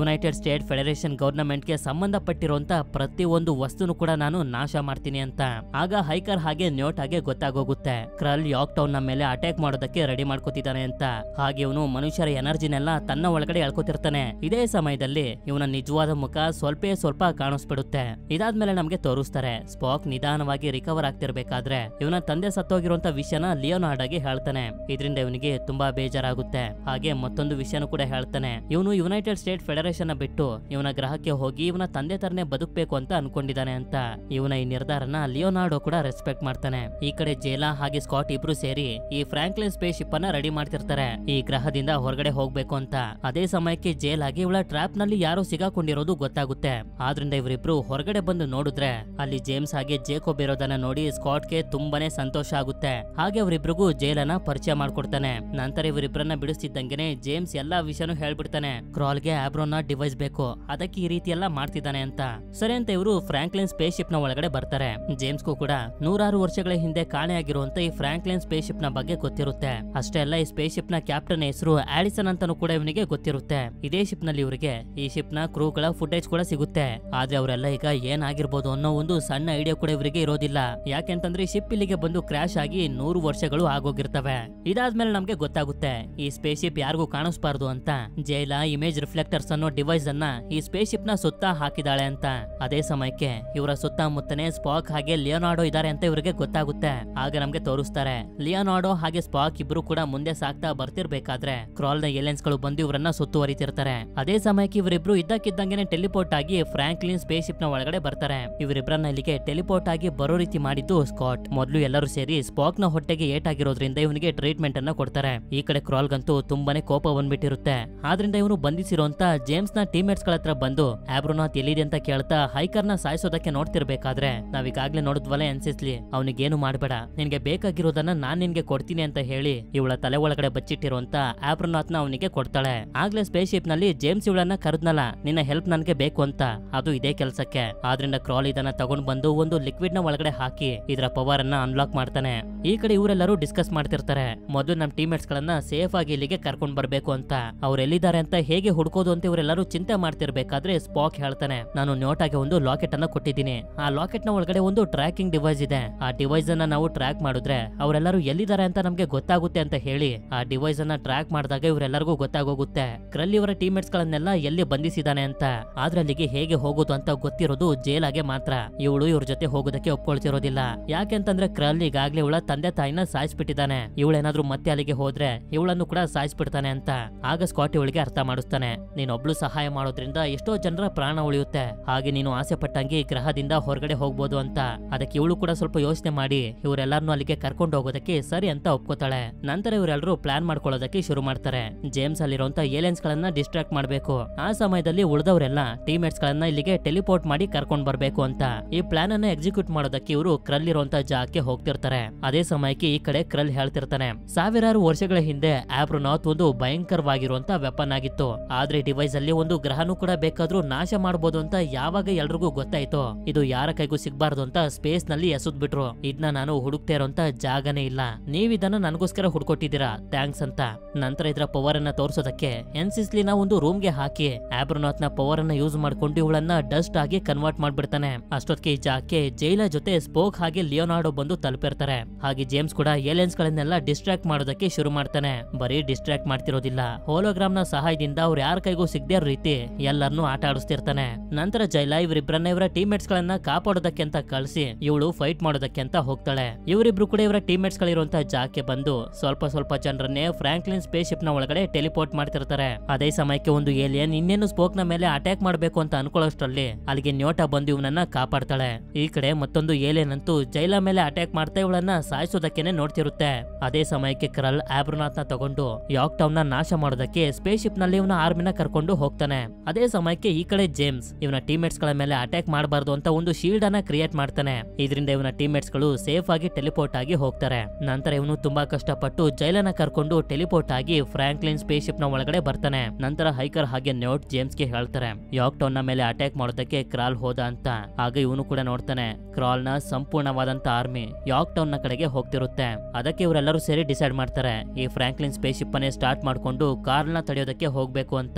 ಯುನೈಟೆಡ್ ಸ್ಟೇಟ್ ಫೆಡರೇಷನ್ ಗವರ್ನಮೆಂಟ್ಗೆ ಸಂಬಂಧಪಟ್ಟಿರುವಂತ ಪ್ರತಿ ಒಂದು ವಸ್ತುನು ಕೂಡ ನಾನು ನಾಶ ಮಾಡ್ತೀನಿ ಅಂತ ಆಗ ಹೈಕರ್ ಹಾಗೆ ನ್ಯೂಟ್ ಹಾಗೆ ಗೊತ್ತಾಗೋಗುತ್ತೆ ಕ್ರಲ್ ಯಾಕ್ ಟೌನ್ ನ ಮೇಲೆ ಅಟ್ಯಾಕ್ ಮಾಡೋದಕ್ಕೆ ರೆಡಿ ಮಾಡ್ಕೋತಿದ್ದಾನೆ ಅಂತ ಹಾಗೆ ಇವನು ಮನುಷ್ಯರ ಎನರ್ಜಿನೆಲ್ಲ ತನ್ನ ಒಳಗಡೆ ಎಳ್ಕೊತಿರ್ತಾನೆ ಇದೇ ಸಮಯದಲ್ಲಿ ಇವನ ನಿಜವಾದ ಮುಖ ಸ್ವಲ್ಪ ಸ್ವಲ್ಪ ಕಾಣಿಸ್ಬಿಡುತ್ತೆ ಇದಾದ್ಮೇಲೆ ನಮ್ಗೆ ತೋರಿಸ್ತಾರೆ ಸ್ಪಾಕ್ ನಿಧಾನವಾಗಿ ರಿಕವರ್ ಆಗ್ತಿರ್ಬೇಕಾದ್ರೆ ಇವನ ತಂದೆ ಸತ್ತೋಗಿರುವಂತ ವಿಷಯನ ಲಿಯೋನಾರ್ಡಾಗೆ ಹೇಳ್ತಾನೆ ಇದರಿಂದ ಇವನಿಗೆ ತುಂಬಾ ಬೇಜಾರಾಗುತ್ತೆ ಹಾಗೆ ಮತ್ತೊಂದು ವಿಷಯನೂ ಕೂಡ ಹೇಳ್ತಾನೆ ಇವನು ಯುನೈಟೆಡ್ ಸ್ಟೇಟ್ ಫೆಡರೇಷನ್ ನ ಬಿಟ್ಟು ಇವನ ಗ್ರಹಕ್ಕೆ ಹೋಗಿ ಇವನ ತಂದೆ ತರನೇ ಬದುಕಬೇಕು ಅಂತ ಅನ್ಕೊಂಡಿದ್ದಾನೆ ಅಂತ ಇವನ ಈ ನಿರ್ಧಾರನ ಲಿಯೋನಾರ್ಡೋ ಕೂಡ ರೆಸ್ಪೆಕ್ಟ್ ಮಾಡ್ತಾನೆ ಈ ಕಡೆ ಜೇಲಾ ಹಾಗೆ ಸ್ಕಾಟ್ ಇಬ್ರು ಸೇರಿ ಈ ಫ್ರಾಂಕ್ಲಿನ್ ಸ್ಪೇಸ್ ಶಿಪ್ ಅನ್ನ ರೆಡಿ ಮಾಡ್ತಿರ್ತಾರೆ ಈ ಗ್ರಹದಿಂದ ಹೊರಗಡೆ ಹೋಗ್ಬೇಕು ಅಂತ ಅದೇ ಸಮಯಕ್ಕೆ ಜೇಲ್ ಆಗಿ ಇವಳ ಟ್ರ್ಯಾಪ್ ನಲ್ಲಿ ಯಾರೋ ಸಿಗಾಕೊಂಡಿರೋದು ಗೊತ್ತಾಗುತ್ತೆ ಆದ್ರಿಂದ ಇವರಿಬ್ರು ಹೊರಗಡೆ ಬಂದು ನೋಡಿದ್ರೆ ಅಲ್ಲಿ ಜೇಮ್ಸ್ ಹಾಗೆ ಜೇಕೋಬ್ ಇರೋದನ್ನ ನೋಡಿ ಸ್ಕಾಟ್ಗೆ ತುಂಬಾನೇ ಸಂತೋಷ ಆಗುತ್ತೆ ಹಾಗೆ ಅವರಿಬ್ರಿಗೂ ಜೇಲನ್ನ ಪರಿಚಯ ಮಾಡ್ಕೊಡ್ತಾನೆ ನಂತರ ಇವರಿಬ್ರನ್ನ ಬಿಡಿಸ್ತಿದ್ದಂಗೆನೆ ಜೇಮ್ಸ್ ಎಲ್ಲಾ ವಿಷಯನೂ ಹೇಳ್ಬಿಡ್ತಾನೆ ಕ್ರಾಲ್ಗೆ ಆಬ್ರೋನ ಡಿವೈಸ್ ಬೇಕು ಅದಕ್ಕೆ ಈ ರೀತಿ ಎಲ್ಲ ಮಾಡ್ತಿದ್ದಾನೆ ಅಂತ ಸರಿ ಅಂತ ಇವರು ಫ್ರಾಂಕ್ಲಿನ್ ಸ್ಪೇಸ್ ಶಿಪ್ ನ ಒಳಗಡೆ ಬರ್ತಾರೆ ಜೇಮ್ಸ್ಗೂ ಕೂಡ ನೂರಾರು ವರ್ಷಗಳ ಹಿಂದೆ ಕಾಣೆಯಾಗಿರುವಂತ ಈ ಫ್ರಾಂಕ್ಲಿನ್ ಸ್ಪೇಸ್ ಶಿಪ್ ನ ಬಗ್ಗೆ ಗೊತ್ತಿರುತ್ತೆ ಅಷ್ಟೇ ಅಲ್ಲ ಈ ಸ್ಪೇಸ್ ಶಿಪ್ ನ ಕ್ಯಾಪ್ಟನ್ ಹೆಸರು ಆಡಿಸನ್ ಅಂತಾನೂ ಕೂಡ ಇವನಿಗೆ ಗೊತ್ತಿರುತ್ತೆ ಇದೇ ಶಿಪ್ ನಲ್ಲಿ ಇವರಿಗೆ ಈ ಶಿಪ್ ನ ಕ್ರೂಗಳ ಫುಟೇಜ್ ಕೂಡ ಸಿಗುತ್ತೆ ಆದ್ರೆ ಅವರೆಲ್ಲ ಈಗ ಏನಾಗಿರ್ಬೋದು ಅನ್ನೋ ಒಂದು ಸಣ್ಣ ಐಡಿಯಾ ಕೂಡ ಇವರಿಗೆ ಇರೋದಿಲ್ಲ ಯಾಕೆಂತಂದ್ರೆ ಶಿಪ್ ಇಲ್ಲಿಗೆ ಬಂದು ಕ್ರಾಶ್ ಆಗಿ ನೂರು ವರ್ಷಗಳು ಆಗೋಗಿರ್ತವೆ ಇದಾದ್ಮೇಲೆ ನಮ್ಗೆ ಗೊತ್ತಾಗುತ್ತೆ ಈ ಸ್ಪೇಸ್ ಶಿಪ್ ಯಾರಿಗೂ ಕಾಣಿಸ್ಬಾರ್ದು ಅಂತ ಜೈಲ ಇಮೇಜ್ ರಿಫ್ಲೆಕ್ಟರ್ಸ್ ಅನ್ನೋ ಡಿವೈಸ್ ಅನ್ನ ಈ ಸ್ಪೇಸ್ ಶಿಪ್ ನ ಸುತ್ತ ಹಾಕಿದಾಳೆ ಅಂತ ಅದೇ ಸಮಯಕ್ಕೆ ಇವರ ಸುತ್ತಮುತ್ತನೇ ಸ್ಪಾಕ್ ಹಾಗೆ ಲಿಯೋನಾರ್ಡೋ ಇದಾರೆ ಅಂತ ಇವರಿಗೆ ಗೊತ್ತಾಗುತ್ತೆ ಆಗ ನಮ್ಗೆ ತೋರಿಸ್ತಾರೆ ಲಿಯೋನಾರ್ಡೋ ಹಾಗೆ ಸ್ಪಾಕ್ ಇಬ್ರು ಕೂಡ ಮುಂದೆ ಸಾಕ್ತಾ ಬರ್ತಿರ್ಬೇಕಾದ್ರೆ ಕ್ರಾಲ್ ನ ಏಲಿಯನ್ಸ್ ಗಳು ಬಂದು ಇವರನ್ನ ಸುತ್ತುವರಿತಿರ್ತಾರೆ ಅದೇ ಸಮಯಕ್ಕೆ ಇವರಿಬ್ರು ಇದ್ದಕ್ಕಿದ್ದಂಗೆನೆ ಟೆಲಿಪೋರ್ಟ್ ಆಗಿ ಫ್ರಾಂಕ್ಲಿನ್ ಸ್ಪೇಸ್ ಶಿಪ್ ನ ಒಳಗಡೆ ಬರ್ತಾರೆ ಇವರಿಬ್ರನ್ನ ಇಲ್ಲಿಗೆ ಟೆಲಿಪೋರ್ಟ್ ಆಗಿ ಬರೋ ರೀತಿ ಮಾಡಿದ್ದು ಸ್ಕಾಟ್ ಮೊದಲು ಎಲ್ಲರೂ ಸೇರಿ ಸ್ಪಾಕ್ ನ ಹೊಟ್ಟೆಗೆ ಏಟಾಗಿರೋದ್ರಿಂದ ಇವನಿಗೆ ಟ್ರೀಟ್ಮೆಂಟ್ ಅನ್ನ ಕೊಡ್ತಾರೆ ಈ ಕಡೆ ಕ್ರಾಲ್ಗಂತೂ ತುಂಬಾನೇ ಕೋಪ ಬಂದ್ಬಿಟ್ಟಿರುತ್ತೆ ಆದ್ರಿಂದ ಇವನು ಬಂಧಿಸಿರುವಂತ ಜೇಮ್ಸ್ ನ ಟೀಮ್ಮೇಟ್ಸ್ ಗಳ ಹತ್ರ ಬಂದು ಆಬ್ರೋನಾಥ್ ಎಲ್ಲಿದೆ ಅಂತ ಕೇಳ್ತಾ ಹೈಕರ್ ನ ಸಾಯಿಸೋದಕ್ಕೆ ನೋಡ್ತಿರ್ಬೇಕಾದ್ರೆ ನಾವೀಗಾಗ್ಲೇ ನೋಡಿದ್ವಲ್ಲ ಅನ್ಸಿಸ್ಲಿ ಅವನಿಗೇನು ಮಾಡ್ಬೇಡ ನಿನ್ಗೆ ಬೇಕಾಗಿರೋದನ್ನ ನಾನ್ ನಿನ್ಗೆ ಕೊಡ್ತೀನಿ ಅಂತ ಹೇಳಿ ಇವಳ ತಲೆ ಒಳಗಡೆ ಬಚ್ಚಿಟ್ಟಿರುವಂತ ಆಬ್ರೋನಾಥ್ ನ ಅವನಿಗೆ ಕೊಡ್ತಾಳೆ ಆಗ್ಲೇ ಸ್ಪೇಸ್ ಶಿಪ್ ನಲ್ಲಿ ಜೇಮ್ಸ್ ಇವಳನ್ನ ಕರೆದ್ನಲ್ಲ ನಿನ್ನ ಹೆಲ್ಪ್ ನನ್ಗೆ ಬೇಕು ಅಂತ ಅದು ಇದೇ ಕೆಲ್ಸಕ್ಕೆ ಆದ್ರಿಂದ ಕ್ರಾಲ್ ಇದನ್ನ ತಗೊಂಡ್ ಬಂದು ಒಂದು ಲಿಕ್ವಿಡ್ ನ ಒಳಗಡೆ ಹಾಕಿ ಇದರ ಪವರ್ ಅನ್ನ ಅನ್ಲಾಕ್ ಮಾಡ್ತಾನೆ ಈ ಕಡೆ ಇವರೆಲ್ಲರೂ ಡಿಸ್ಕಸ್ ಮಾಡ್ತಿರ್ತಾರೆ ಮೊದಲು ನಮ್ ಟೀಮ್ಮೇಟ್ಸ್ ಗಳನ್ನ ಸೇಫ್ ಆಗಿ ಇಲ್ಲಿಗೆ ಕರ್ಕೊಂಡ್ ಬರ್ಬೇಕು ಅಂತ ಅವ್ರು ಎಲ್ಲಿದ್ದಾರೆ ಅಂತ ಹೇಗೆ ಹುಡ್ಕೋದು ಅಂತ ಇವರೆಲ್ಲರೂ ಚಿಂತೆ ಮಾಡ್ತಿರ್ಬೇಕಾದ್ರೆ ಸ್ಪಾಕ್ ಹೇಳ್ತಾನೆ ನಾನು ನೋಟಾಗೆ ಒಂದು ಲಾಕೆಟ್ ಅನ್ನ ಕೊಟ್ಟಿದ್ದೀನಿ ಆ ಲಾಕೆಟ್ ನ ಒಳಗಡೆ ಒಂದು ಟ್ರ್ಯಾಕಿಂಗ್ ಡಿವೈಸ್ ಇದೆ ಆ ಡಿವೈಸ್ ಅನ್ನ ನಾವು ಟ್ರ್ಯಾಕ್ ಮಾಡಿದ್ರೆ ಅವರೆಲ್ಲರೂ ಎಲ್ಲಿದ್ದಾರೆ ಅಂತ ನಮ್ಗೆ ಗೊತ್ತಾಗುತ್ತೆ ಅಂತ ಹೇಳಿ ಆ ಡಿವೈಸ್ ಅನ್ನ ಟ್ರ್ಯಾಕ್ ಮಾಡಿದಾಗ ಇವರೆಲ್ಲರಿಗೂ ಗೊತ್ತಾಗೋಗುತ್ತೆ ಕ್ರಲ್ ಇವರ ಟೀಮ್ಮೇಟ್ಸ್ ಗಳನ್ನೆಲ್ಲ ಎಲ್ಲಿ ಬಂಧಿಸಿದಾನೆ ಅಂತ ಆದ್ರೆ ಅಲ್ಲಿಗೆ ಹೇಗೆ ಹೋಗೋದು ಅಂತ ಗೊತ್ತಿರೋದು ಜೇಲಾಗೆ ಮಾತ್ರ ಇವಳು ಇವ್ರ ಜೊತೆ ಹೋಗೋದಕ್ಕೆ ಒಪ್ಕೊಳ್ತಿರೋದಿಲ್ಲ ಯಾಕೆಂತಂದ್ರೆ ಕ್ರಲ್ ಈಗಾಗ್ಲೇ ಇವಳ ತಂದೆ ತಾಯಿನ ಸಾಯಿಸ್ಬಿಟ್ಟಿದ್ದಾನೆ ಇವಳೇನಾದ್ರೂ ಮತ್ತೆ ಅಲ್ಲಿಗೆ ಹೋದ್ರೆ ಇವಳನ್ನು ಕೂಡ ಸಾಯಿಸ್ಬಿಡ್ತಾನೆ ಅಂತ ಆಗ ಸ್ಕಾಟ್ ಇವಳಿಗೆ ಅರ್ಥ ಮಾಡಿಸ್ತಾನೆ ನೀನೊಬ್ಳು ಸಹಾಯ ಮಾಡೋದ್ರಿಂದ ಎಷ್ಟೋ ಜನರ ಪ್ರಾಣ ಉಳಿಯುತ್ತೆ ಹಾಗೆ ನೀನು ಆಸೆ ಪಟ್ಟಂಗೆ ಈ ಗ್ರಹದಿಂದ ಹೊರಗಡೆ ಹೋಗ್ಬೋದು ಅಂತ ಅದಕ್ಕೆ ಇವಳು ಕೂಡ ಸ್ವಲ್ಪ ಯೋಚನೆ ಮಾಡಿ ಇವರೆಲ್ಲರನ್ನೂ ಅಲ್ಲಿಗೆ ಕರ್ಕೊಂಡು ಹೋಗೋದಕ್ಕೆ ಸರಿ ಅಂತ ಒಪ್ಕೋತಾಳೆ ನಂತರ ಇವರೆಲ್ಲರೂ ಪ್ಲಾನ್ ಮಾಡ್ಕೊಳ್ಳೋದಕ್ಕೆ ಶುರು ಮಾಡ್ತಾರೆ ಜೇಮ್ಸ್ ಅಲ್ಲಿರುವಂತ ಏಲಿಯನ್ಸ್ ಗಳನ್ನ ಡಿಸ್ಟ್ರಾಕ್ಟ್ ಮಾಡಬೇಕು ಆ ಸಮಯದಲ್ಲಿ ಉಳಿದವರೆಲ್ಲ ಟೀಮ್ಮೇಟ್ಸ್ ಗಳನ್ನ ಇಲ್ಲಿಗೆ ಟೆಲಿಪೋರ್ಟ್ ಮಾಡಿ ಕರ್ಕೊಂಡ್ ಬರ್ಬೇಕು ಅಂತ ಈ ಪ್ಲಾನ್ ಅನ್ನ ಎಕ್ಸಿಕ್ಯೂಟ್ ಮಾಡೋದಕ್ಕೆ ಇವರು ಕ್ರಲ್ ಇರುವಂತ ಜಾಗಕ್ಕೆ ಹೋಗ್ತಿರ್ತಾರೆ ಅದೇ ಸಮಯಕ್ಕೆ ಈ ಕಡೆ ಕ್ರಲ್ ಹೇಳ್ತಿರ್ತಾನೆ ಸಾವಿರಾರು ವರ್ಷಗಳ ಹಿಂದೆ ಆಬ್ರೋನಾಥ್ ಒಂದು ಭಯಂಕರವಾಗಿರುವಂತ ವೆಪನ್ ಆಗಿತ್ತು ಆದ್ರೆ ಡಿವೈಸ್ ಅಲ್ಲಿ ಒಂದು ಗ್ರಹನೂ ಕೂಡ ಬೇಕಾದ್ರೂ ನಾಶ ಮಾಡಬಹುದು ಅಂತ ಯಾವಾಗ ಎಲ್ರಿಗೂ ಗೊತ್ತಾಯ್ತೋ ಇದು ಯಾರ ಕೈಗೂ ಸಿಗ್ಬಾರ್ದು ಅಂತ ಸ್ಪೇಸ್ ನಲ್ಲಿ ಎಸದ್ ಬಿಟ್ರು ಇದನ್ನ ನಾನು ಹುಡುಕ್ತಾ ಇರೋಂತ ಜಾಗನೇ ಇಲ್ಲ ನೀವ್ ಇದನ್ನ ನನಗೋಸ್ಕರ ಹುಡ್ಕೊಟ್ಟಿದ್ದೀರಾ ಥ್ಯಾಂಕ್ಸ್ ಅಂತ ನಂತರ ಇದರ ಪವರ್ ಅನ್ನ ತೋರಿಸೋದಕ್ಕೆ ಎನ್ಸಿಸ್ಲಿನ ಒಂದು ರೂಮ್ ಗೆ ಹಾಕಿ ಆಬ್ರೋನಾಥ್ ನ ಪವರ್ ಅನ್ನ ಯೂಸ್ ಮಾಡ್ಕೊಂಡು ಇವಳನ್ನ ಡಸ್ಟ್ ಆಗಿ ಕನ್ವರ್ಟ್ ಮಾಡ್ಬಿಡ್ತಾನೆ ಅಷ್ಟೊತ್ತಿಗೆ ಈ ಜಾಗಕ್ಕೆ ಜೈಲ ಜೊತೆ ಸ್ಪೋಕ್ ಹಾಗೆ ಲಿಯೋನಾರ್ಡೋ ಬಂದು ತಲುಪಿರ್ತಾರೆ ಹಾಗೆ ಜೇಮ್ಸ್ ಕೂಡ ಏಲಿಯನ್ಸ್ ಗಳನ್ನೆಲ್ಲ ಡಿಸ್ಟ್ರಾಕ್ಟ್ ಮಾಡೋದಕ್ಕೆ ಶುರು ಮಾಡ್ತಾನೆ ಬರೀ ಡಿಸ್ಟ್ರಾಕ್ಟ್ ಮಾಡ್ತಿರೋದಿಲ್ಲ ಹೋಲೋಗ್ರಾಮ್ ನ ಸಹಾಯದಿಂದ ಅವ್ರ ಯಾರ ಕೈಗೂ ಸಿಗದೇ ಇರೋ ರೀತಿ ಎಲ್ಲರನ್ನೂ ಆಟ ಆಡಿಸ್ತಿರ್ತಾನೆ ನಂತರ ಜೈಲ ಇವರಿಬ್ಬರನ್ನ ಇವರ ಟೀಮ್ಮೇಟ್ಸ್ ಗಳನ್ನ ಕಾಪಾಡೋದಕ್ಕೆ ಅಂತ ಕಳಿಸಿ ಇವಳು ಫೈಟ್ ಮಾಡೋದಕ್ಕೆ ಅಂತ ಹೋಗ್ತಾಳೆ ಇವರಿಬ್ರು ಕೂಡ ಇವರ ಟೀಮ್ಮೇಟ್ಸ್ ಗಳಿರುವಂತ ಜಾಗಕ್ಕೆ ಬಂದು ಸ್ವಲ್ಪ ಸ್ವಲ್ಪ ಜನರನ್ನೇ ಫ್ರಾಂಕ್ಲಿನ್ ಸ್ಪೇಸ್ ಶಿಪ್ ನ ಒಳಗಡೆ ಟೆಲಿಪೋರ್ಟ್ ಮಾಡ್ತಿರ್ತಾರೆ ಅದೇ ಸಮಯಕ್ಕೆ ಒಂದು ಏಲಿಯನ್ ಇನ್ನೇನು ಸ್ಪೋಕ್ ನ ಮೇಲೆ ಅಟ್ಯಾಕ್ ಮಾಡಬೇಕು ಅಂತ ಅನ್ಕೊಳ್ಳೋಷ್ಟ್ರಲ್ಲಿ ಅಲ್ಲಿಗೆ ನ್ಯೋಟಾ ಬಂದು ಇವನನ್ನ ಕಾಪಾಡ್ತಾಳೆ ಈ ಕಡೆ ಮತ್ತೊಂದು ಏಲಿಯನ್ ಅಂತೂ ಜೈಲ ಮೇಲೆ ಅಟ್ಯಾಕ್ ಮಾಡ್ತಾ ಇವಳನ್ನ ಸಾಯಿಸೋದಕ್ಕೇನೆ ನೋಡ್ತಿರುತ್ತೆ ಅದೇ ಸಮಯಕ್ಕೆ ಕ್ರಲ್ ಆಬ್ರೋನಾಥ್ ನ ತಗೊಂಡು ಯಾಕ್ ಟೌನ್ ನ ನಾಶ ಮಾಡೋದಕ್ಕೆ ಸ್ಪೇಸ್ ಶಿಪ್ ನಲ್ಲಿ ಇವನ ಆರ್ಮಿನ ಕರ್ಕೊಂಡು ಹೋಗ್ತಾನೆ ಅದೇ ಸಮಯಕ್ಕೆ ಈ ಕಡೆ ಜೇಮ್ಸ್ ಇವನ ಟೀಮ್ಮೇಟ್ಸ್ ಗಳ ಮೇಲೆ ಅಟ್ಯಾಕ್ ಮಾಡಬಾರ್ದು ಅಂತ ಒಂದು ಶೀಲ್ಡ್ ಅನ್ನ ಕ್ರಿಯೇಟ್ ಮಾಡ್ತಾನೆ ಇದರಿಂದ ಇವನ ಟೀಮ್ಮೇಟ್ಸ್ ಗಳು ಸೇಫ್ ಆಗಿ ಟೆಲಿಪೋರ್ಟ್ ಆಗಿ ಹೋಗ್ತಾರೆ ನಂತರ ಇವನು ತುಂಬಾ ಕಷ್ಟಪಟ್ಟು ಜೈಲನ್ನ ಕರ್ಕೊಂಡು ಟೆಲಿಪೋರ್ಟ್ ಆಗಿ ಫ್ರಾಂಕ್ಲಿನ್ ಸ್ಪೇಸ್ ಶಿಪ್ ನ ಒಳಗಡೆ ಬರ್ತಾನೆ ನಂತರ ಹೈಕರ್ ಹಾಗೆ ನೋಟ್ ಜೇಮ್ಸ್ ಗೆ ಹೇಳ್ತಾರೆ ಯಾಕ್ ಟೌನ್ ನ ಮೇಲೆ ಅಟ್ಯಾಕ್ ಮಾಡೋದಕ್ಕೆ ಕ್ರಾಲ್ ಹೋದ ಅಂತ ಆಗ ಇವನು ಕೂಡ ನೋಡ್ತಾನೆ ಕ್ರಾಲ್ ನ ಸಂಪೂರ್ಣವಾದಂತ ಆರ್ಮಿ ಯಾಕ್ ಟೌನ್ ನ ಕಡೆಗೆ ಹೋಗ್ತಿರುತ್ತೆ ಅದಕ್ಕೆ ಇವರೆಲ್ಲರೂ ಸೇರಿ ಡಿಸೈಡ್ ಮಾಡ್ತಾರೆ ಈ ಫ್ರಾಂಕ್ಲಿನ್ ಸ್ಪೇಸ್ ಶಿಪ್ ಅನ್ನೇ ಸ್ಟಾರ್ಟ್ ಮಾಡ್ಕೊಂಡು ಕಾರ್ಲ್ ನ ತಡೆಯೋದಕ್ಕೆ ಹೋಗ್ಬೇಕು ಅಂತ ತುಂಬಾ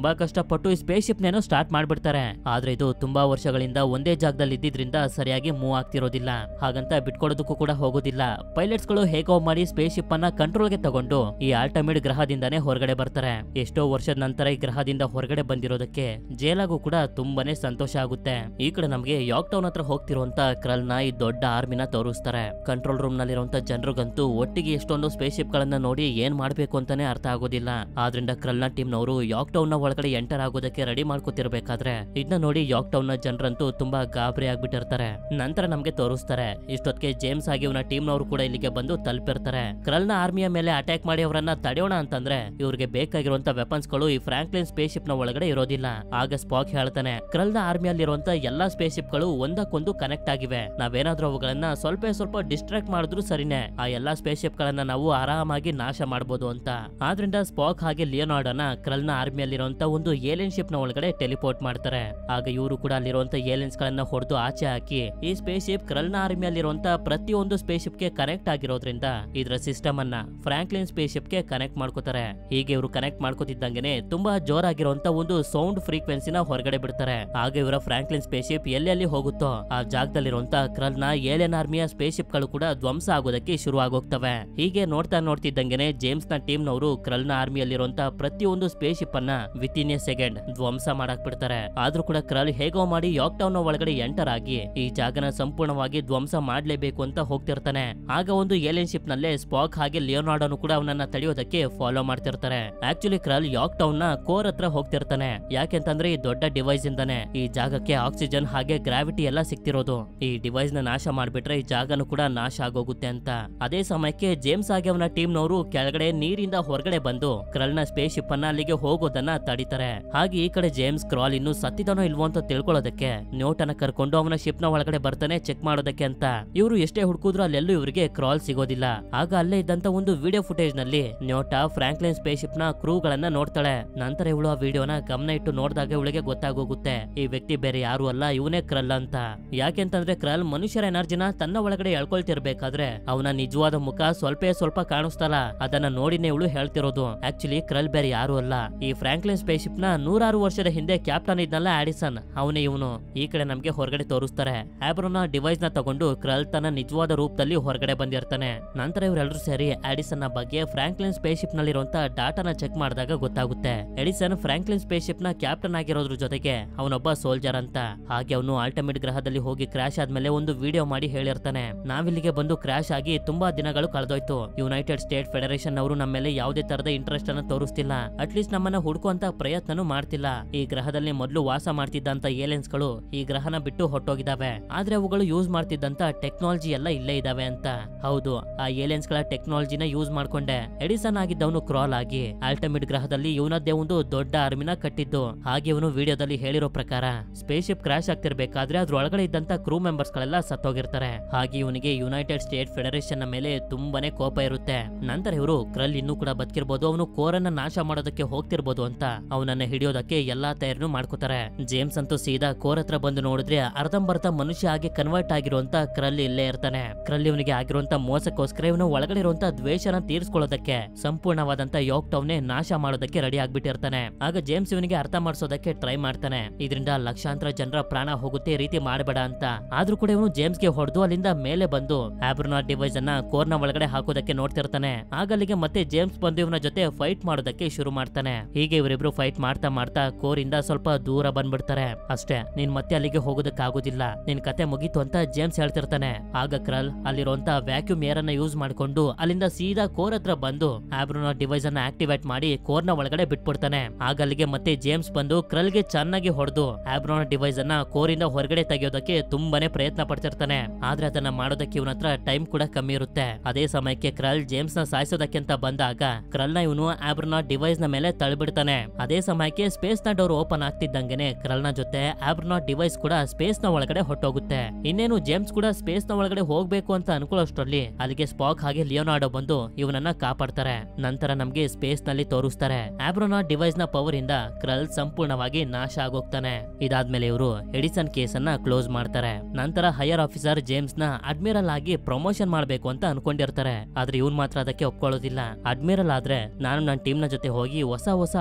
ತುಂಬಾ ಕಷ್ಟಪಟ್ಟು ಈ ಸ್ಪೇಸ್ ಶಿಪ್ ನೇನೋ ಸ್ಟಾರ್ಟ್ ಮಾಡ್ಬಿಡ್ತಾರೆ ಆದ್ರೆ ಇದು ತುಂಬಾ ವರ್ಷಗಳಿಂದ ಒಂದೇ ಜಾಗದಲ್ಲಿ ಇದ್ದಿದ್ರಿಂದ ಸರಿಯಾಗಿ ಮೂವ್ ಆಗ್ತಿರೋದಿಲ್ಲ ಹಾಗಂತ ಬಿಟ್ಕೊಡೋದಕ್ಕೂ ಕೂಡ ಹೋಗೋದಿಲ್ಲ ಪೈಲಟ್ಸ್ ಗಳು ಹೇಗೋ ಮಾಡಿ ಸ್ಪೇಸ್ ಶಿಪ್ ಅನ್ನ ಕಂಟ್ರೋಲ್ಗೆ ತಗೊಂಡು ಈ ಆಲ್ಟಮಿಡ್ ಗ್ರಹದಿಂದಾನೇ ಹೊರಗಡೆ ಬರ್ತಾರೆ ಎಷ್ಟೋ ವರ್ಷದ ನಂತರ ಈ ಗ್ರಹದಿಂದ ಹೊರಗಡೆ ಬಂದಿರೋದಕ್ಕೆ ಜೇಲಾಗೂ ಕೂಡ ತುಂಬಾನೇ ಸಂತೋಷ ಆಗುತ್ತೆ ಈ ಕಡೆ ನಮಗೆ ಯಾಕ್ ಟೌನ್ ಹತ್ರ ಹೋಗ್ತಿರುವಂತ ಕ್ರಲ್ನ ಈ ದೊಡ್ಡ ಆರ್ಮಿನ ತೋರಿಸ್ತಾರೆ ಕಂಟ್ರೋಲ್ ರೂಮ್ ನಲ್ಲಿರುವಂತ ಜನರಿಗಂತೂ ಒಟ್ಟಿಗೆ ಎಷ್ಟೊಂದು ಸ್ಪೇಸ್ ಶಿಪ್ ಗಳನ್ನ ನೋಡಿ ಏನ್ ಮಾಡ್ಬೇಕು ಅಂತಾನೆ ಅರ್ಥ ಆಗೋದಿಲ್ಲ ಆದ್ರಿಂದ ಕ್ರಲ್ನ ಟೀಮ್ ನವರು ಯಾಕ್ ಟೌನ್ ನ ಒಳಗಡೆ ಎಂಟರ್ ಆಗೋದಕ್ಕೆ ರೆಡಿ ಮಾಡ್ಕೊತಿರ್ಬೇಕಾದ್ರೆ ಇದನ್ನ ನೋಡಿ ಯಾಕ್ ಟೌನ್ ನ ಜನರಂತೂ ತುಂಬಾ ಗಾಬರಿ ಆಗ್ಬಿಟ್ಟಿರ್ತಾರೆ ನಂತರ ನಮ್ಗೆ ತೋರಿಸ್ತಾರೆ ಇಷ್ಟೊತ್ತಿಗೆ ಜೇಮ್ಸ್ ಆಗಿ ಇವನ ಟೀಮ್ ನವರು ಕೂಡ ಇಲ್ಲಿಗೆ ಬಂದು ತಲುಪಿರ್ತಾರೆ ಕ್ರಲ್ನ ಆರ್ಮಿಯ ಮೇಲೆ ಅಟ್ಯಾಕ್ ಮಾಡಿ ಅವರನ್ನ ತಡೆಯೋಣ ಅಂತಂದ್ರೆ ಇವ್ರಿಗೆ ಬೇಕಾಗಿರುವಂತ ವೆಪನ್ಸ್ ಗಳು ಈ ಫ್ರಾಂಕ್ಲಿನ್ ಸ್ಪೇಸ್ ಶಿಪ್ ನ ಒಳಗಡೆ ಇರೋದಿಲ್ಲ ಆಗ ಸ್ಪಾಕ್ ಹೇಳ್ತಾನೆ ಕ್ರಲ್ನ ಆರ್ಮಿಯಲ್ಲಿರುವಂತ ಎಲ್ಲಾ ಸ್ಪೇಸ್ ಶಿಪ್ ಗಳು ಒಂದಕ್ಕೊಂದು ಕನೆಕ್ಟ್ ಆಗಿವೆ ನಾವೇನಾದ್ರೂ ಅವುಗಳನ್ನ ಸ್ವಲ್ಪ ಸ್ವಲ್ಪ ಡಿಸ್ಟ್ರಾಕ್ಟ್ ಮಾಡಿದ್ರು ಸರಿನೇ ಆ ಎಲ್ಲಾ ಸ್ಪೇಸ್ ಶಿಪ್ ಗಳನ್ನ ನಾವು ಆರಾಮಾಗಿ ನಾಶ ಮಾಡಬಹುದು ಅಂತ ಆದ್ರಿಂದ ಸ್ಪಾಕ್ ಹಾಗೆ ಲಿಯೋನಾರ್ಡನ ಕ್ರಲ್ನ ಆರ್ಮಿಯಲ್ಲಿರುವಂತ ಒಂದು ಏಲಿಯನ್ ಶಿಪ್ ನ ಒಳಗಡೆ ಟೆಲಿಪೋರ್ಟ್ ಮಾಡ್ತಾರೆ ಆಗ ಇವರು ಕೂಡ ಅಲ್ಲಿರುವಂತ ಏಲಿಯನ್ಸ್ ಗಳನ್ನ ಹೊಡೆದು ಆಚೆ ಹಾಕಿ ಈ ಸ್ಪೇಸ್ ಶಿಪ್ ಕ್ರಲ್ನ ಆರ್ಮಿಯಲ್ಲಿರುವಂತ ಪ್ರತಿಯೊಂದು ಸ್ಪೇಸ್ ಶಿಪ್ ಗೆ ಕನೆಕ್ಟ್ ಆಗಿರೋದ್ರಿಂದ ಇದರ ಸಿಸ್ಟಮ್ ಅನ್ನ ಫ್ರಾಂಕ್ಲಿನ್ ಸ್ಪೇಸ್ ಶಿಪ್ ಗೆ ಕನೆಕ್ಟ್ ಮಾಡ್ಕೋತಾರೆ ಹೀಗೆ ಇವರು ಕನೆಕ್ಟ್ ಮಾಡ್ಕೋತಿದ್ದಂಗೆನೆ ತುಂಬಾ ಜೋರಾಗಿರುವಂತ ಒಂದು ಸೌಂಡ್ ಫ್ರೀಕ್ವೆನ್ಸಿನ ಹೊರಗಡೆ ಬಿಡ್ತಾರೆ ಆಗ ಇವರ ಫ್ರಾಂಕ್ಲಿನ್ ಸ್ಪೇಸ್ ಶಿಪ್ ಎಲ್ಲೆಲ್ಲಿ ಹೋಗುತ್ತೋ ಆ ಜಾಗದಲ್ಲಿರುವಂತ ಕ್ರಲ್ನ ಏಲಿಯನ್ ಆರ್ಮಿಯ ಸ್ಪೇಸ್ ಶಿಪ್ ಗಳು ಕೂಡ ಧ್ವಂಸ ಆಗೋದಕ್ಕೆ ಶುರು ಆಗೋಗ್ತವೆ ಹೀಗೆ ನೋಡ್ತಾ ನೋಡ್ತಿದ್ದಂಗೆನೆ ಜೇಮ್ಸ್ ನ ಟೀಮ್ ನವರು ಕ್ರಲ್ನ ಆರ್ಮಿಯಲ್ಲಿರುವಂತ ಪ್ರತಿಯೊಂದು ಸ್ಪೇಸ್ ಶಿಪ್ ಅನ್ನ ವಿತ್ ಇನ್ ಎ ಸೆಕೆಂಡ್ ಧ್ವಂಸ ಮಾಡಕ್ ಬಿಡ್ತಾರೆ ಆದ್ರೂ ಕೂಡ ಕ್ರಲ್ ಹೇಗೋ ಮಾಡಿ ಯಾಕ್ ಟೌನ್ ಒಳಗಡೆ ಎಂಟರ್ ಆಗಿ ಈ ಜಾಗನ ಸಂಪೂರ್ಣವಾಗಿ ಧ್ವಂಸ ಮಾಡ್ಲೇಬೇಕು ಅಂತ ಹೋಗ್ತಿರ್ತಾನೆ ಆಗ ಒಂದು ಏಲಿಯನ್ ಶಿಪ್ ನಲ್ಲೇ ಸ್ಪಾಕ್ ಹಾಗೆ ಲಿಯೋನಾರ್ಡೋನು ಕೂಡ ಅವನನ್ನ ತಡೆಯೋದಕ್ಕೆ ಫಾಲೋ ಮಾಡ್ತಿರ್ತಾರೆ ಆಕ್ಚುಲಿ ಕ್ರಲ್ ಯಾಕ್ ಟೌನ್ ನ ಕೋರ್ ಹತ್ರ ಹೋಗ್ತಿರ್ತಾನೆ ಯಾಕೆಂತಂದ್ರೆ ಈ ದೊಡ್ಡ ಡಿವೈಸ್ ಇಂದಾನೆ ಈ ಜಾಗಕ್ಕೆ ಆಕ್ಸಿಜನ್ ಹಾಗೆ ಗ್ರಾವಿಟಿ ಎಲ್ಲ ಸಿಕ್ತಿರೋದು ಈ ಡಿವೈಸ್ ನ ನಾಶ ಮಾಡ್ಬಿಟ್ರೆ ಈ ಜಾಗನು ಕೂಡ ನಾಶ ಆಗೋಗುತ್ತೆ ಅಂತ ಅದೇ ಸಮಯಕ್ಕೆ ಜೇಮ್ಸ್ ಆಗಿ ಅವನ ಟೀಮ್ ನವರು ಕೆಳಗಡೆ ನೀರಿಂದ ಹೊರಗಡೆ ಬಂದು ಕ್ರಲ್ನ ಸ್ಪೇಸ್ ಶಿಪ್ ಅನ್ನ ಅಲ್ಲಿಗೆ ಹೋಗೋದನ್ನ ತಡಿತಾರೆ ಹಾಗೆ ಈ ಕಡೆ ಜೇಮ್ಸ್ ಕ್ರಾಲ್ ಇನ್ನು ಸತ್ತಿದನೋ ಇಲ್ವೋ ಅಂತ ತಿಳ್ಕೊಳ್ಳೋದಕ್ಕೆ ನ್ಯೂಟನ ಕರ್ಕೊಂಡು ಅವನ ಶಿಪ್ ನ ಒಳಗಡೆ ಬರ್ತಾನೆ ಚೆಕ್ ಮಾಡೋದಕ್ಕೆ ಅಂತ ಇವರು ಎಷ್ಟೇ ಹುಡುಕಿದ್ರು ಅಲ್ಲೆಲ್ಲೂ ಇವರಿಗೆ ಕ್ರಾಲ್ ಸಿಗೋದಿಲ್ಲ ಆಗ ಅಲ್ಲೇ ಇದ್ದಂತ ಒಂದು ವಿಡಿಯೋ ಫುಟೇಜ್ ನಲ್ಲಿ ನ್ಯೂಟಾ ಫ್ರಾಂಕ್ಲಿನ್ ಸ್ಪೇಸ್ ಶಿಪ್ ನ ಕ್ರೂ ಗಳನ್ನ ನೋಡ್ತಾಳೆ ನಂತರ ಇವಳು ಆ ವಿಡಿಯೋನ ಗಮನ ಇಟ್ಟು ನೋಡಿದಾಗ ಇವಳಿಗೆ ಗೊತ್ತಾಗೋಗುತ್ತೆ ಈ ವ್ಯಕ್ತಿ ಬೇರೆ ಯಾರು ಅಲ್ಲ ಇವನೇ ಕ್ರಲ್ ಅಂತ ಯಾಕೆಂತಂದ್ರೆ ಕ್ರಲ್ ಮನುಷ್ಯರ ಎನರ್ಜಿನ ತನ್ನ ಒಳಗಡೆ ಎಳ್ಕೊಳ್ತಿರ್ಬೇಕಾದ್ರೆ ಅವನ ನಿಜವಾದ ಮುಖ ಸ್ವಲ್ಪ ಸ್ವಲ್ಪ ಕಾಣಿಸ್ತಲ್ಲ ಅದನ್ನ ನೋಡಿನೇ ಇವಳು ಹೇಳ್ತಿರೋದು ಆಕ್ಚುಲಿ ಕ್ರಲ್ ಬೇರೆ ಯಾರು ಅಲ್ಲ ಈ ಫ್ರಾಂಕ್ಲಿನ್ ಸ್ಪೇಸ್ ಶಿಪ್ ನ ನೂರಾರು ವರ್ಷದ ಹಿಂದೆ ಕ್ಯಾಪ್ಟನ್ ಇದ್ನಲ್ಲ ಆಡಿಸನ್ ಅವನೇ ಇವನು ಈ ಕಡೆ ನಮ್ಗೆ ಹೊರಗಡೆ ತೋರಿಸ್ತಾರೆ ಆಬ್ರೋನ ಡಿವೈಸ್ ನ ತಗೊಂಡು ಕ್ರಲ್ ತನ್ನ ನಿಜವಾದ ರೂಪದಲ್ಲಿ ಹೊರಗಡೆ ಬಂದಿರ್ತಾನೆ ನಂತರ ಇವರೆಲ್ಲರೂ ಸೇರಿ ಆಡಿಸನ್ ನ ಬಗ್ಗೆ ಫ್ರಾಂಕ್ಲಿನ್ ಸ್ಪೇಸ್ ಶಿಪ್ ನಲ್ಲಿರುವಂತ ಡಾಟಾನ ಚೆಕ್ ಮಾಡಿದಾಗ ಗೊತ್ತಾಗುತ್ತೆ ಎಡಿಸನ್ ಫ್ರಾಂಕ್ಲಿನ್ ಸ್ಪೇಸ್ ಶಿಪ್ ನ ಕ್ಯಾಪ್ಟನ್ ಆಗಿರೋದ್ರ ಜೊತೆಗೆ ಅವನೊಬ್ಬ ಸೋಲ್ಜರ್ ಅಂತ ಹಾಗೆ ಅವನು ಆಲ್ಟಮಿಡ್ ಗ್ರಹದಲ್ಲಿ ಹೋಗಿ ಕ್ರಾಶ್ ಆದ್ಮೇಲೆ ಒಂದು ವಿಡಿಯೋ ಮಾಡಿ ಹೇಳಿರ್ತಾನೆ ನಾವಿಲ್ಲಿಗೆ ಬಂದು ಕ್ರಾಶ್ ಆಗಿ ತುಂಬಾ ದಿನಗಳು ಕಳೆದೋಯ್ತು ಯುನೈಟೆಡ್ ಸ್ಟೇಟ್ ಫೆಡರೇಷನ್ ಅವರು ನಮ್ಮ ಮೇಲೆ ಯಾವುದೇ ತರದ ಇಂಟ್ರೆಸ್ಟ್ ಅನ್ನು ತೋರಿಸ್ತಿಲ್ಲ ಅಟ್ಲೀಸ್ಟ್ ನಮ್ಮನ್ನ ಹುಡುಕುವಂತ ಪ್ರಯತ್ನನೂ ಮಾಡ್ತಿಲ್ಲ ಈ ಗ್ರಹದಲ್ಲಿ ಮೊದಲು ವಾಸ ಮಾಡ್ತಿದ್ದಂತ ಏಲಿಯನ್ಸ್ ಗಳು ಈ ಗ್ರಹನ ಬಿಟ್ಟು ಹೊಟ್ಟೋಗಿದಾವೆ ಆದ್ರೆ ಅವುಗಳು ಯೂಸ್ ಮಾಡ್ತಿದ್ದಂತ ಟೆಕ್ನಾಲಜಿ ಎಲ್ಲ ಇಲ್ಲೇ ಇದಾವೆ ಅಂತ ಹೌದು ಆ ಏಲಿಯನ್ಸ್ ಗಳ ಟೆಕ್ನಾಲಜಿನ ಯೂಸ್ ಮಾಡ್ಕೊಂಡೆ ಎಡಿಸನ್ ಆಗಿದ್ದವನು ಕ್ರಾಲ್ ಆಗಿ ಆಲ್ಟಮಿಡ್ ಗ್ರಹದಲ್ಲಿ ಇವನದ್ದೇ ಒಂದು ದೊಡ್ಡ ಆರ್ಮಿನ ಕಟ್ಟಿದ್ದು ಹಾಗೆ ಇವನು ವಿಡಿಯೋದಲ್ಲಿ ಹೇಳಿರೋ ಪ್ರಕಾರ ಸ್ಪೇಸ್ ಶಿಪ್ ಕ್ರಾಶ್ ಆಗ್ತಿರ್ಬೇಕಾದ್ರೆ ಅದ್ರ ಒಳಗಡೆ ಇದ್ದಂತ ಕ್ರೂ ಮೆಂಬರ್ಸ್ ಗಳೆಲ್ಲ ಸತ್ತೋಗಿರ್ತಾರೆ ಹಾಗೆ ಇವನಿಗೆ ಯುನೈಟೆಡ್ ಸ್ಟೇಟ್ ಫೆಡರೇಷನ್ ನ ಮೇಲೆ ತುಂಬಾನೇ ಕೋಪ ಇರುತ್ತೆ ನಂತರ ಇವರು ಕ್ರಲ್ ಇನ್ನೂ ಕೂಡ ಬದುಕಿರ್ಬೋದು ಅವನು ಕೋರನ್ನ ನಾಶ ಮಾಡೋದಕ್ಕೆ ಹೋಗ್ತಿರ್ಬೋದು ಅಂತ ಅವನನ್ನ ಹಿಡಿಯೋದಕ್ಕೆ ಎಲ್ಲಾ ತಯಾರಿನೂ ಮಾಡ್ಕೋತಾರೆ ಜೇಮ್ಸ್ ಅಂತೂ ಸೀದಾ ಕೋರ್ ಹತ್ರ ಬಂದು ನೋಡಿದ್ರೆ ಅರ್ಧಂಬರ್ಧ ಮನುಷ್ಯ ಆಗಿ ಕನ್ವರ್ಟ್ ಆಗಿರುವಂತ ಕ್ರಲ್ ಇಲ್ಲೇ ಇರ್ತಾನೆ ಕ್ರಲ್ ಇವನಿಗೆ ಆಗಿರುವಂತ ಮೋಸಕ್ಕೋಸ್ಕರ ಇವನು ಒಳಗಡೆ ಇರುವಂತ ದ್ವೇಷನ ತೀರಿಸ್ಕೊಳ್ಳೋದಕ್ಕೆ ಸಂಪೂರ್ಣವಾದಂತ ಯೋಕ್ ಟೌನ್ನೇ ನಾಶ ಮಾಡೋದಕ್ಕೆ ರೆಡಿ ಆಗ್ಬಿಟ್ಟಿರ್ತಾನೆ ಆಗ ಜೇಮ್ಸ್ ಇವನಿಗೆ ಅರ್ಥ ಮಾಡಿಸೋದಕ್ಕೆ ಟ್ರೈ ಮಾಡ್ತಾನೆ ಇದರಿಂದ ಲಕ್ಷಾಂತರ ಜನರ ಪ್ರಾಣ ಹೋಗುತ್ತೆ ಈ ರೀತಿ ಮಾಡಬೇಡ ಅಂತ ಆದ್ರೂ ಕೂಡ ಇವನು ಜೇಮ್ಸ್ಗೆ ಹೊಡೆದು ಅಲ್ಲಿಂದ ಮೇಲೆ ಬಂದು ಆಬ್ರನಾಟ್ ಡಿವೈಸ್ ಅನ್ನ ಕೋರ್ನ ಒಳಗಡೆ ಹಾಕೋದಕ್ಕೆ ನೋಡ್ತಿರ್ತಾನೆ ಆಗ ಅಲ್ಲಿಗೆ ಮತ್ತೆ ಜೇಮ್ಸ್ ಬಂದು ಇವನ ಜೊತೆ ಫೈಟ್ ಮಾಡೋದಕ್ಕೆ ಶುರು ಮಾಡ್ತಾನೆ ಹೀಗೆ ಇವರಿಬ್ರು ಫೈಟ್ ಮಾಡ್ತಾ ಮಾಡ್ತಾ ಕೋರಿಂದ ಸ್ವಲ್ಪ ದೂರ ಬಂದ್ಬಿಡ್ತಾರೆ ಅಷ್ಟೇ ನೀನ್ ಮತ್ತೆ ಅಲ್ಲಿಗೆ ಹೋಗೋದಕ್ಕಾಗೋದಿಲ್ಲ ನಿನ್ ಕತೆ ಮುಗೀತು ಅಂತ ಜೇಮ್ಸ್ ಹೇಳ್ತಿರ್ತಾನೆ ಆಗ ಕ್ರಲ್ ಅಲ್ಲಿರುವಂತ ವ್ಯಾಕ್ಯೂಮ್ ಏರ್ ಅನ್ನ ಯೂಸ್ ಮಾಡ್ಕೊಂಡು ಅಲ್ಲಿಂದ ಸೀದಾ ಕೋರ್ ಹತ್ರ ಬಂದು ಆಬ್ರೋನಾಟ್ ಡಿವೈಸ್ ಅನ್ನ ಆಕ್ಟಿವೇಟ್ ಮಾಡಿ ಕೋರ್ನ ಒಳಗಡೆ ಬಿಟ್ಬಿಡ್ತಾನೆ ಆಗ ಅಲ್ಲಿಗೆ ಮತ್ತೆ ಜೇಮ್ಸ್ ಬಂದು ಕ್ರಲ್ಗೆ ಚೆನ್ನಾಗಿ ಹೊಡೆದು ಆಬ್ರೋನಾಟ್ ಡಿವೈಸ್ ಅನ್ನ ಕೋರಿಂದ ಹೊರಗಡೆ ತೆಗೆಯೋದಕ್ಕೆ ತುಂಬಾನೇ ಪ್ರಯತ್ನ ಪಡ್ತಿರ್ತಾನೆ ಆದ್ರೆ ಅದನ್ನ ಮಾಡೋದಕ್ಕೆ ಇವನ ಹತ್ರ ಟೈಮ್ ಕೂಡ ಕಮ್ಮಿ ಇರುತ್ತೆ ಅದೇ ಸಮಯಕ್ಕೆ ಕ್ರಲ್ ಜೇಮ್ಸ್ ನ ಸಾಯಿಸೋದಕ್ಕೆ ಅಂತ ಬಂದಾಗ ಕ್ರಲ್ ನ ಇವನು ಆಬ್ರೋನಾಟ್ ಡಿವೈಸ್ ನ ಮೇಲೆ ತಳ್ಳಿಬಿಡ್ತಾನೆ ಅದೇ ಸಮಯಕ್ಕೆ ಸ್ಪೇಸ್ ನ ಡೋರ್ ಓಪನ್ ಆಗ್ತಿದ್ದಂಗೆನೆ ಕ್ರಲ್ ನ ಜೊತೆ ಆಬ್ರೋನಾಟ್ ಡಿವೈಸ್ ಕೂಡ ಸ್ಪೇಸ್ ನ ಒಳಗಡೆ ಹೊಟ್ಟೋಗುತ್ತೆ ಇನ್ನೇನು ಜೇಮ್ಸ್ ಕೂಡ ಸ್ಪೇಸ್ ನ ಒಳಗಡೆ ಹೋಗ್ಬೇಕು ಅಂತ ಅನ್ಕೊಳ್ಳೋಷ್ಟರಲ್ಲಿ ಅಲ್ಲಿಗೆ ಸ್ಪಾಕ್ ಹಾಗೆ ಲಿಯೋನಾರ್ಡೋ ಬಂದು ಇವನನ್ನ ಕಾಪಾಡ್ತಾರೆ ನಂತರ ನಮ್ಗೆ ಸ್ಪೇಸ್ ನಲ್ಲಿ ತೋರಿಸ್ತಾರೆ ಆಬ್ರೋನಾಟ್ ಡಿವೈಸ್ ನ ಪವರ್ ಇಂದ ಕ್ರಲ್ ಸಂಪೂರ್ಣವಾಗಿ ನಾಶ ಆಗೋಗ್ತಾನೆ ಇದಾದ್ಮೇಲೆ ಇವರು ಎಡಿಸನ್ ಕೇಸ್ ಅನ್ನ ಕ್ಲೋಸ್ ಮಾಡ್ತಾರೆ ನಂತರ ಹೈಯರ್ ಆಫೀಸರ್ ಜೇಮ್ಸ್ ನ ಅಡ್ಮಿರಲ್ ಆಗಿ ಪ್ರಮೋಷನ್ ಮಾಡ್ಬೇಕು ಅಂತ ಅನ್ಕೊಂಡಿರ್ತಾರೆ ಆದ್ರೆ ಇವ್ನ್ ಮಾತ್ರ ಅದಕ್ಕೆ ಒಪ್ಕೊಳ್ಳೋದಿಲ್ಲ ಅಡ್ಮಿರಲ್ ಆದ್ರೆ ನಾನು ನನ್ನ ಟೀಮ್ ನ ಜೊತೆ ಹೋಗಿ ಹೊಸ ಹೊಸ ಅಡ್ವೆಂಚರ್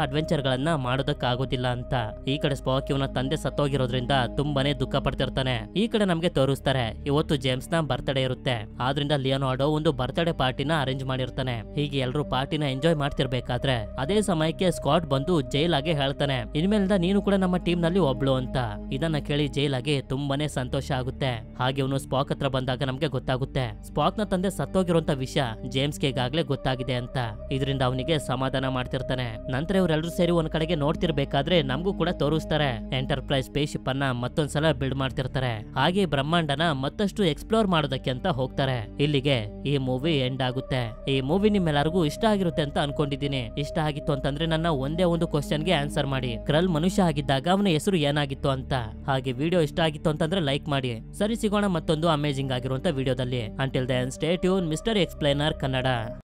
ಕಾರ್ಯಗಳನ್ನ ಮಾಡೋದಕ್ಕಾಗೋದಿಲ್ಲ ಅಂತ ಈ ಕಡೆ ಸ್ಪಾಕ್ ಇವನ ತಂದೆ ಸತ್ತೋಗಿರೋದ್ರಿಂದ ತುಂಬಾನೇ ದುಃಖ ಪಡ್ತಿರ್ತಾನೆ ಈ ಕಡೆ ನಮ್ಗೆ ತೋರಿಸ್ತಾರೆ ಇವತ್ತು ಜೇಮ್ಸ್ ನ ಬರ್ತ್ಡೇ ಇರುತ್ತೆ ಆದ್ರಿಂದ ಲಿಯೋನಾರ್ಡೋ ಒಂದು ಬರ್ತ್ಡೇ ಪಾರ್ಟಿನ ಅರೇಂಜ್ ಮಾಡಿರ್ತಾನೆ ಹೀಗೆ ಎಲ್ಲರೂ ಪಾರ್ಟಿನ ಎಂಜಾಯ್ ಮಾಡ್ತಿರ್ಬೇಕಾದ್ರೆ ಅದೇ ಸಮಯಕ್ಕೆ ಸ್ಕಾಟ್ ಬಂದು ಜೈಲಾಗೆ ಹೇಳ್ತಾನೆ ಇನ್ಮೇಲಿಂದ ನೀನು ಕೂಡ ನಮ್ಮ ಟೀಮ್ ನಲ್ಲಿ ಒಬ್ಳು ಅಂತ ಇದನ್ನ ಕೇಳಿ ಜೈಲಾಗೆ ತುಂಬಾನೇ ಸಂತೋಷ ಆಗುತ್ತೆ ಹಾಗೆ ಅವನು ಸ್ಪಾಕ್ ಹತ್ರ ಬಂದಾಗ ನಮ್ಗೆ ಗೊತ್ತಾಗುತ್ತೆ ಸ್ಪಾಕ್ ನ ತಂದೆ ಸತ್ತೋಗಿರುವಂತ ವಿಷಯ ಜೇಮ್ಸ್ಗೆ ಈಗಾಗ್ಲೇ ಗೊತ್ತಾಗಿದೆ ಅಂತ ಇದರಿಂದ ಅವನಿಗೆ ಸಮಾಧಾನ ಮಾಡ್ತಿರ್ತಾನೆ ನಂತರ ಇವರೆಲ್ಲರೂ ಸೇರಿ ಒಂದ್ ಕಡೆಗೆ ನೋಡ್ತಿರ್ಬೇಕಾದ್ರೆ ನಮಗೂ ಕೂಡ ತೋರಿಸ್ತಾರೆ ಎಂಟರ್ಪ್ರೈಸ್ ಸ್ಪೇಸ್ ಶಿಪ್ ಅನ್ನ ಮತ್ತೊಂದ್ಸಲ ಬಿಲ್ಡ್ ಮಾಡ್ತಿರ್ತಾರೆ ಹಾಗೆ ಬ್ರಹ್ಮಾಂಡನ ಮತ್ತಷ್ಟು ಎಕ್ಸ್ಪ್ಲೋರ್ ಮಾಡೋದಕ್ಕೆ ಅಂತ ಹೋಗ್ತಾರೆ ಇಲ್ಲಿಗೆ ಈ ಮೂವಿ ಎಂಡ್ ಆಗುತ್ತೆ ಈ ಮೂವಿ ನಿಮ್ಮೆಲ್ಲರಿಗೂ ಇಷ್ಟ ಆಗಿರುತ್ತೆ ಅಂತ ಅನ್ಕೊಂಡಿದ್ದೀನಿ ಇಷ್ಟ ಆಗಿತ್ತು ಅಂತಂದ್ರೆ ನನ್ನ ಒಂದೇ ಒಂದು ಕ್ವಶನ್ಗೆ ಆನ್ಸರ್ ಮಾಡಿ ಕ್ರಲ್ ಮನುಷ್ಯ ಆಗಿದ್ದಾಗ ಅವನ ಹೆಸರು ಏನಾಗಿತ್ತು ಅಂತ ಹಾಗೆ ವಿಡಿಯೋ ಇಷ್ಟ ಆಗಿತ್ತು ಅಂತಂದ್ರೆ ಲೈಕ್ ಮಾಡಿ ಸರಿ ಸಿಗೋಣ ಮತ್ತೊಂದು ಅಮೇಜಿಂಗ್ ಆಗಿರುವಂತ ವಿಡಿಯೋದಲ್ಲಿ until then stay tuned mister explainer Kannada